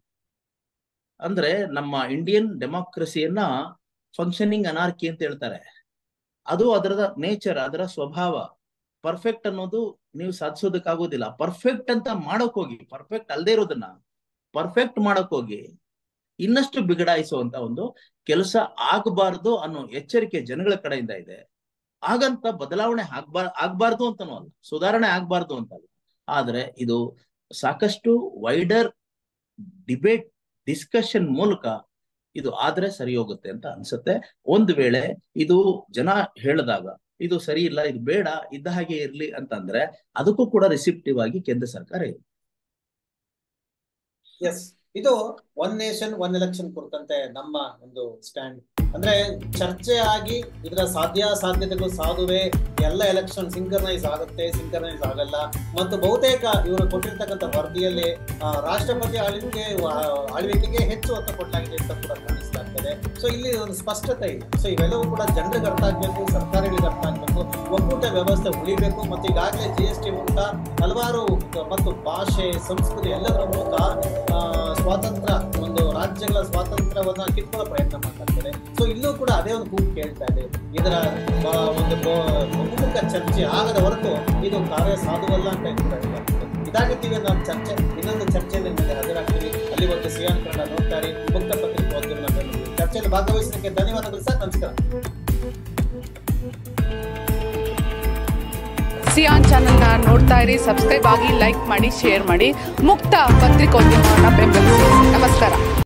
ಅಂದ್ರೆ ನಮ್ಮ ಇಂಡಿಯನ್ ಡೆಮಾಕ್ರಸಿಯನ್ನ ಫಂಕ್ಷನಿಂಗ್ ಅನಾರ್ಕಿ ಅಂತ ಹೇಳ್ತಾರೆ ಅದು ಅದರ ನೇಚರ್ ಅದರ ಸ್ವಭಾವ ಪರ್ಫೆಕ್ಟ್ ಅನ್ನೋದು ನೀವು ಸಾಧಿಸೋದಕ್ಕಾಗೋದಿಲ್ಲ ಪರ್ಫೆಕ್ಟ್ ಅಂತ ಮಾಡಕ್ ಹೋಗಿ ಪರ್ಫೆಕ್ಟ್ ಅಲ್ಲದೆ ಇರೋದನ್ನ ಪರ್ಫೆಕ್ಟ್ ಮಾಡಕ್ ಹೋಗಿ ಇನ್ನಷ್ಟು ಬಿಗಡಾಯಿಸುವಂತ ಒಂದು ಕೆಲಸ ಆಗಬಾರ್ದು ಅನ್ನೋ ಎಚ್ಚರಿಕೆ ಜನಗಳ ಕಡೆಯಿಂದ ಇದೆ ಹಾಗಂತ ಬದಲಾವಣೆ ಆಗ್ಬಾರ್ ಆಗ್ಬಾರ್ದು ಅಂತನೂ ಅಲ್ಲ ಸುಧಾರಣೆ ಆಗ್ಬಾರ್ದು ಅಂತ ಅಲ್ಲ ಆದ್ರೆ ಇದು ಸಾಕಷ್ಟು ವೈಡರ್ ಡಿಬೇಟ್ ಡಿಸ್ಕಷನ್ ಮೂಲಕ ಇದು ಆದ್ರೆ ಸರಿ ಹೋಗುತ್ತೆ ಅಂತ ಅನ್ಸುತ್ತೆ ಒಂದು ವೇಳೆ ಇದು ಜನ ಹೇಳಿದಾಗ ಇದು ಸರಿ ಇಲ್ಲ ಇದು ಬೇಡ ಇದ್ದ ಹಾಗೆ ಇರ್ಲಿ ಅಂತಂದ್ರೆ ಅದಕ್ಕೂ ಕೂಡ ರಿಸಿಪ್ಟಿವ್ ಆಗಿ ಕೇಂದ್ರ ಸರ್ಕಾರ ಇದೆ ಎಸ್ ಇದು ಒನ್ ನೇಷನ್ ಒನ್ ಎಲೆಕ್ಷನ್ ಕುರಿತಂತೆ ನಮ್ಮ ಒಂದು ಸ್ಟ್ಯಾಂಡ್ ಅಂದ್ರೆ ಚರ್ಚೆ ಆಗಿ ಇದರ ಸಾಧ್ಯ ಸಾಧ್ಯತೆಗಳು ಸಾಧುವೆ ಎಲ್ಲ ಎಲೆಕ್ಷನ್ ಸಿಂಕರ್ನೈಸ್ ಆಗುತ್ತೆ ಸಿಂಕರ್ನೈಸ್ ಆಗಲ್ಲ ಮತ್ತು ಬಹುತೇಕ ಇವರು ಕೊಟ್ಟಿರ್ತಕ್ಕಂಥ ವರದಿಯಲ್ಲಿ ಆ, ರಾಷ್ಟ್ರಪತಿ ಆಳ್ವಿಕೆ ಆಳ್ವಿಕೆಗೆ ಹೆಚ್ಚು ಒತ್ತು ಕೊಡಲಾಗಿದೆ ಅಂತ ಕೂಡ ಕಾಣಿಸ್ಲಾಗ್ತದೆ ಸೊ ಇಲ್ಲಿ ಒಂದು ಸ್ಪಷ್ಟತೆ ಇದೆ ಸೊ ಇವೆಲ್ಲವೂ ಕೂಡ ಜನರಿಗೆ ಅರ್ಥ ಆಗ್ಬೇಕು ಸರ್ಕಾರಗಳಿಗೆ ಅರ್ಥ ಆಗ್ಬೇಕು ಒಕ್ಕೂಟ ವ್ಯವಸ್ಥೆ ಉಳಿಬೇಕು ಮತ್ತು ಈಗಾಗಲೇ ಜಿ ಎಸ್ ಟಿ ಮೂಲಕ ಹಲವಾರು ಮತ್ತು ಭಾಷೆ ಸಂಸ್ಕೃತಿ ಎಲ್ಲದರ ಮೂಲಕ ಆ, ಸ್ವಾತಂತ್ರ್ಯ ಒಂದು ರಾಜ್ಯಗಳ ಸ್ವಾತಂತ್ರ್ಯವನ್ನ ಕಿತ್ಕೊಳ್ಳೋ ಪ್ರಯತ್ನ ಮಾಡ್ತಾ ಇದ್ದಾರೆ ಸೊ ಇಲ್ಲೂ ಕೂಡ ಅದೇ ಒಂದು ಕೂಗು ಕೇಳ್ತಾ ಇದೆ ಇದರ ಆ, ಒಂದು ಬೊ- ಬಹುಮುಖ ಚರ್ಚೆ ಆಗದ ಹೊರತು ಇದು ಕಾರ್ಯ ಸಾಧುವಲ್ಲ ಅಂತ ಕೂಡ ಹೇಳ್ತಾರೆ ಇದಾಗಿದ್ದೀವಿ ನಾವು ಚರ್ಚೆ ಇನ್ನೊಂದು ಚರ್ಚೆಯಲ್ಲಿ ನಿಮಗೆ ಹಾಜರಾಗ್ತೀವಿ ಅಲ್ಲಿವರೆಗೂ ಸಿಯಾನ್ ಕನ್ನಡ ನೋಡ್ತಾರೆ ಮುಕ್ತ ಪತ್ರಿಕೋದ್ಯಮ ಚರ್ಚೆಯಲ್ಲಿ ಭಾಗವಹಿಸಲಿಕ್ಕೆ ಧನ್ಯವಾದಗಳು ಸರ್ ನಮಸ್ಕಾರ ಸಿಯಾನ್ ಚಾನಲ್ನ ನೋಡ್ತಾ ಇರಿ ಸಬ್ಸ್ಕ್ರೈಬ್ ಆಗಿ ಲೈಕ್ ಮಾಡಿ ಶೇರ್ ಮಾಡಿ ಮುಕ್ತ ಪತ್ರಿಕೋದ್ಯಮವನ್ನು ಬೆಂಬಲಿಸಿ ನಮಸ್ಕಾರ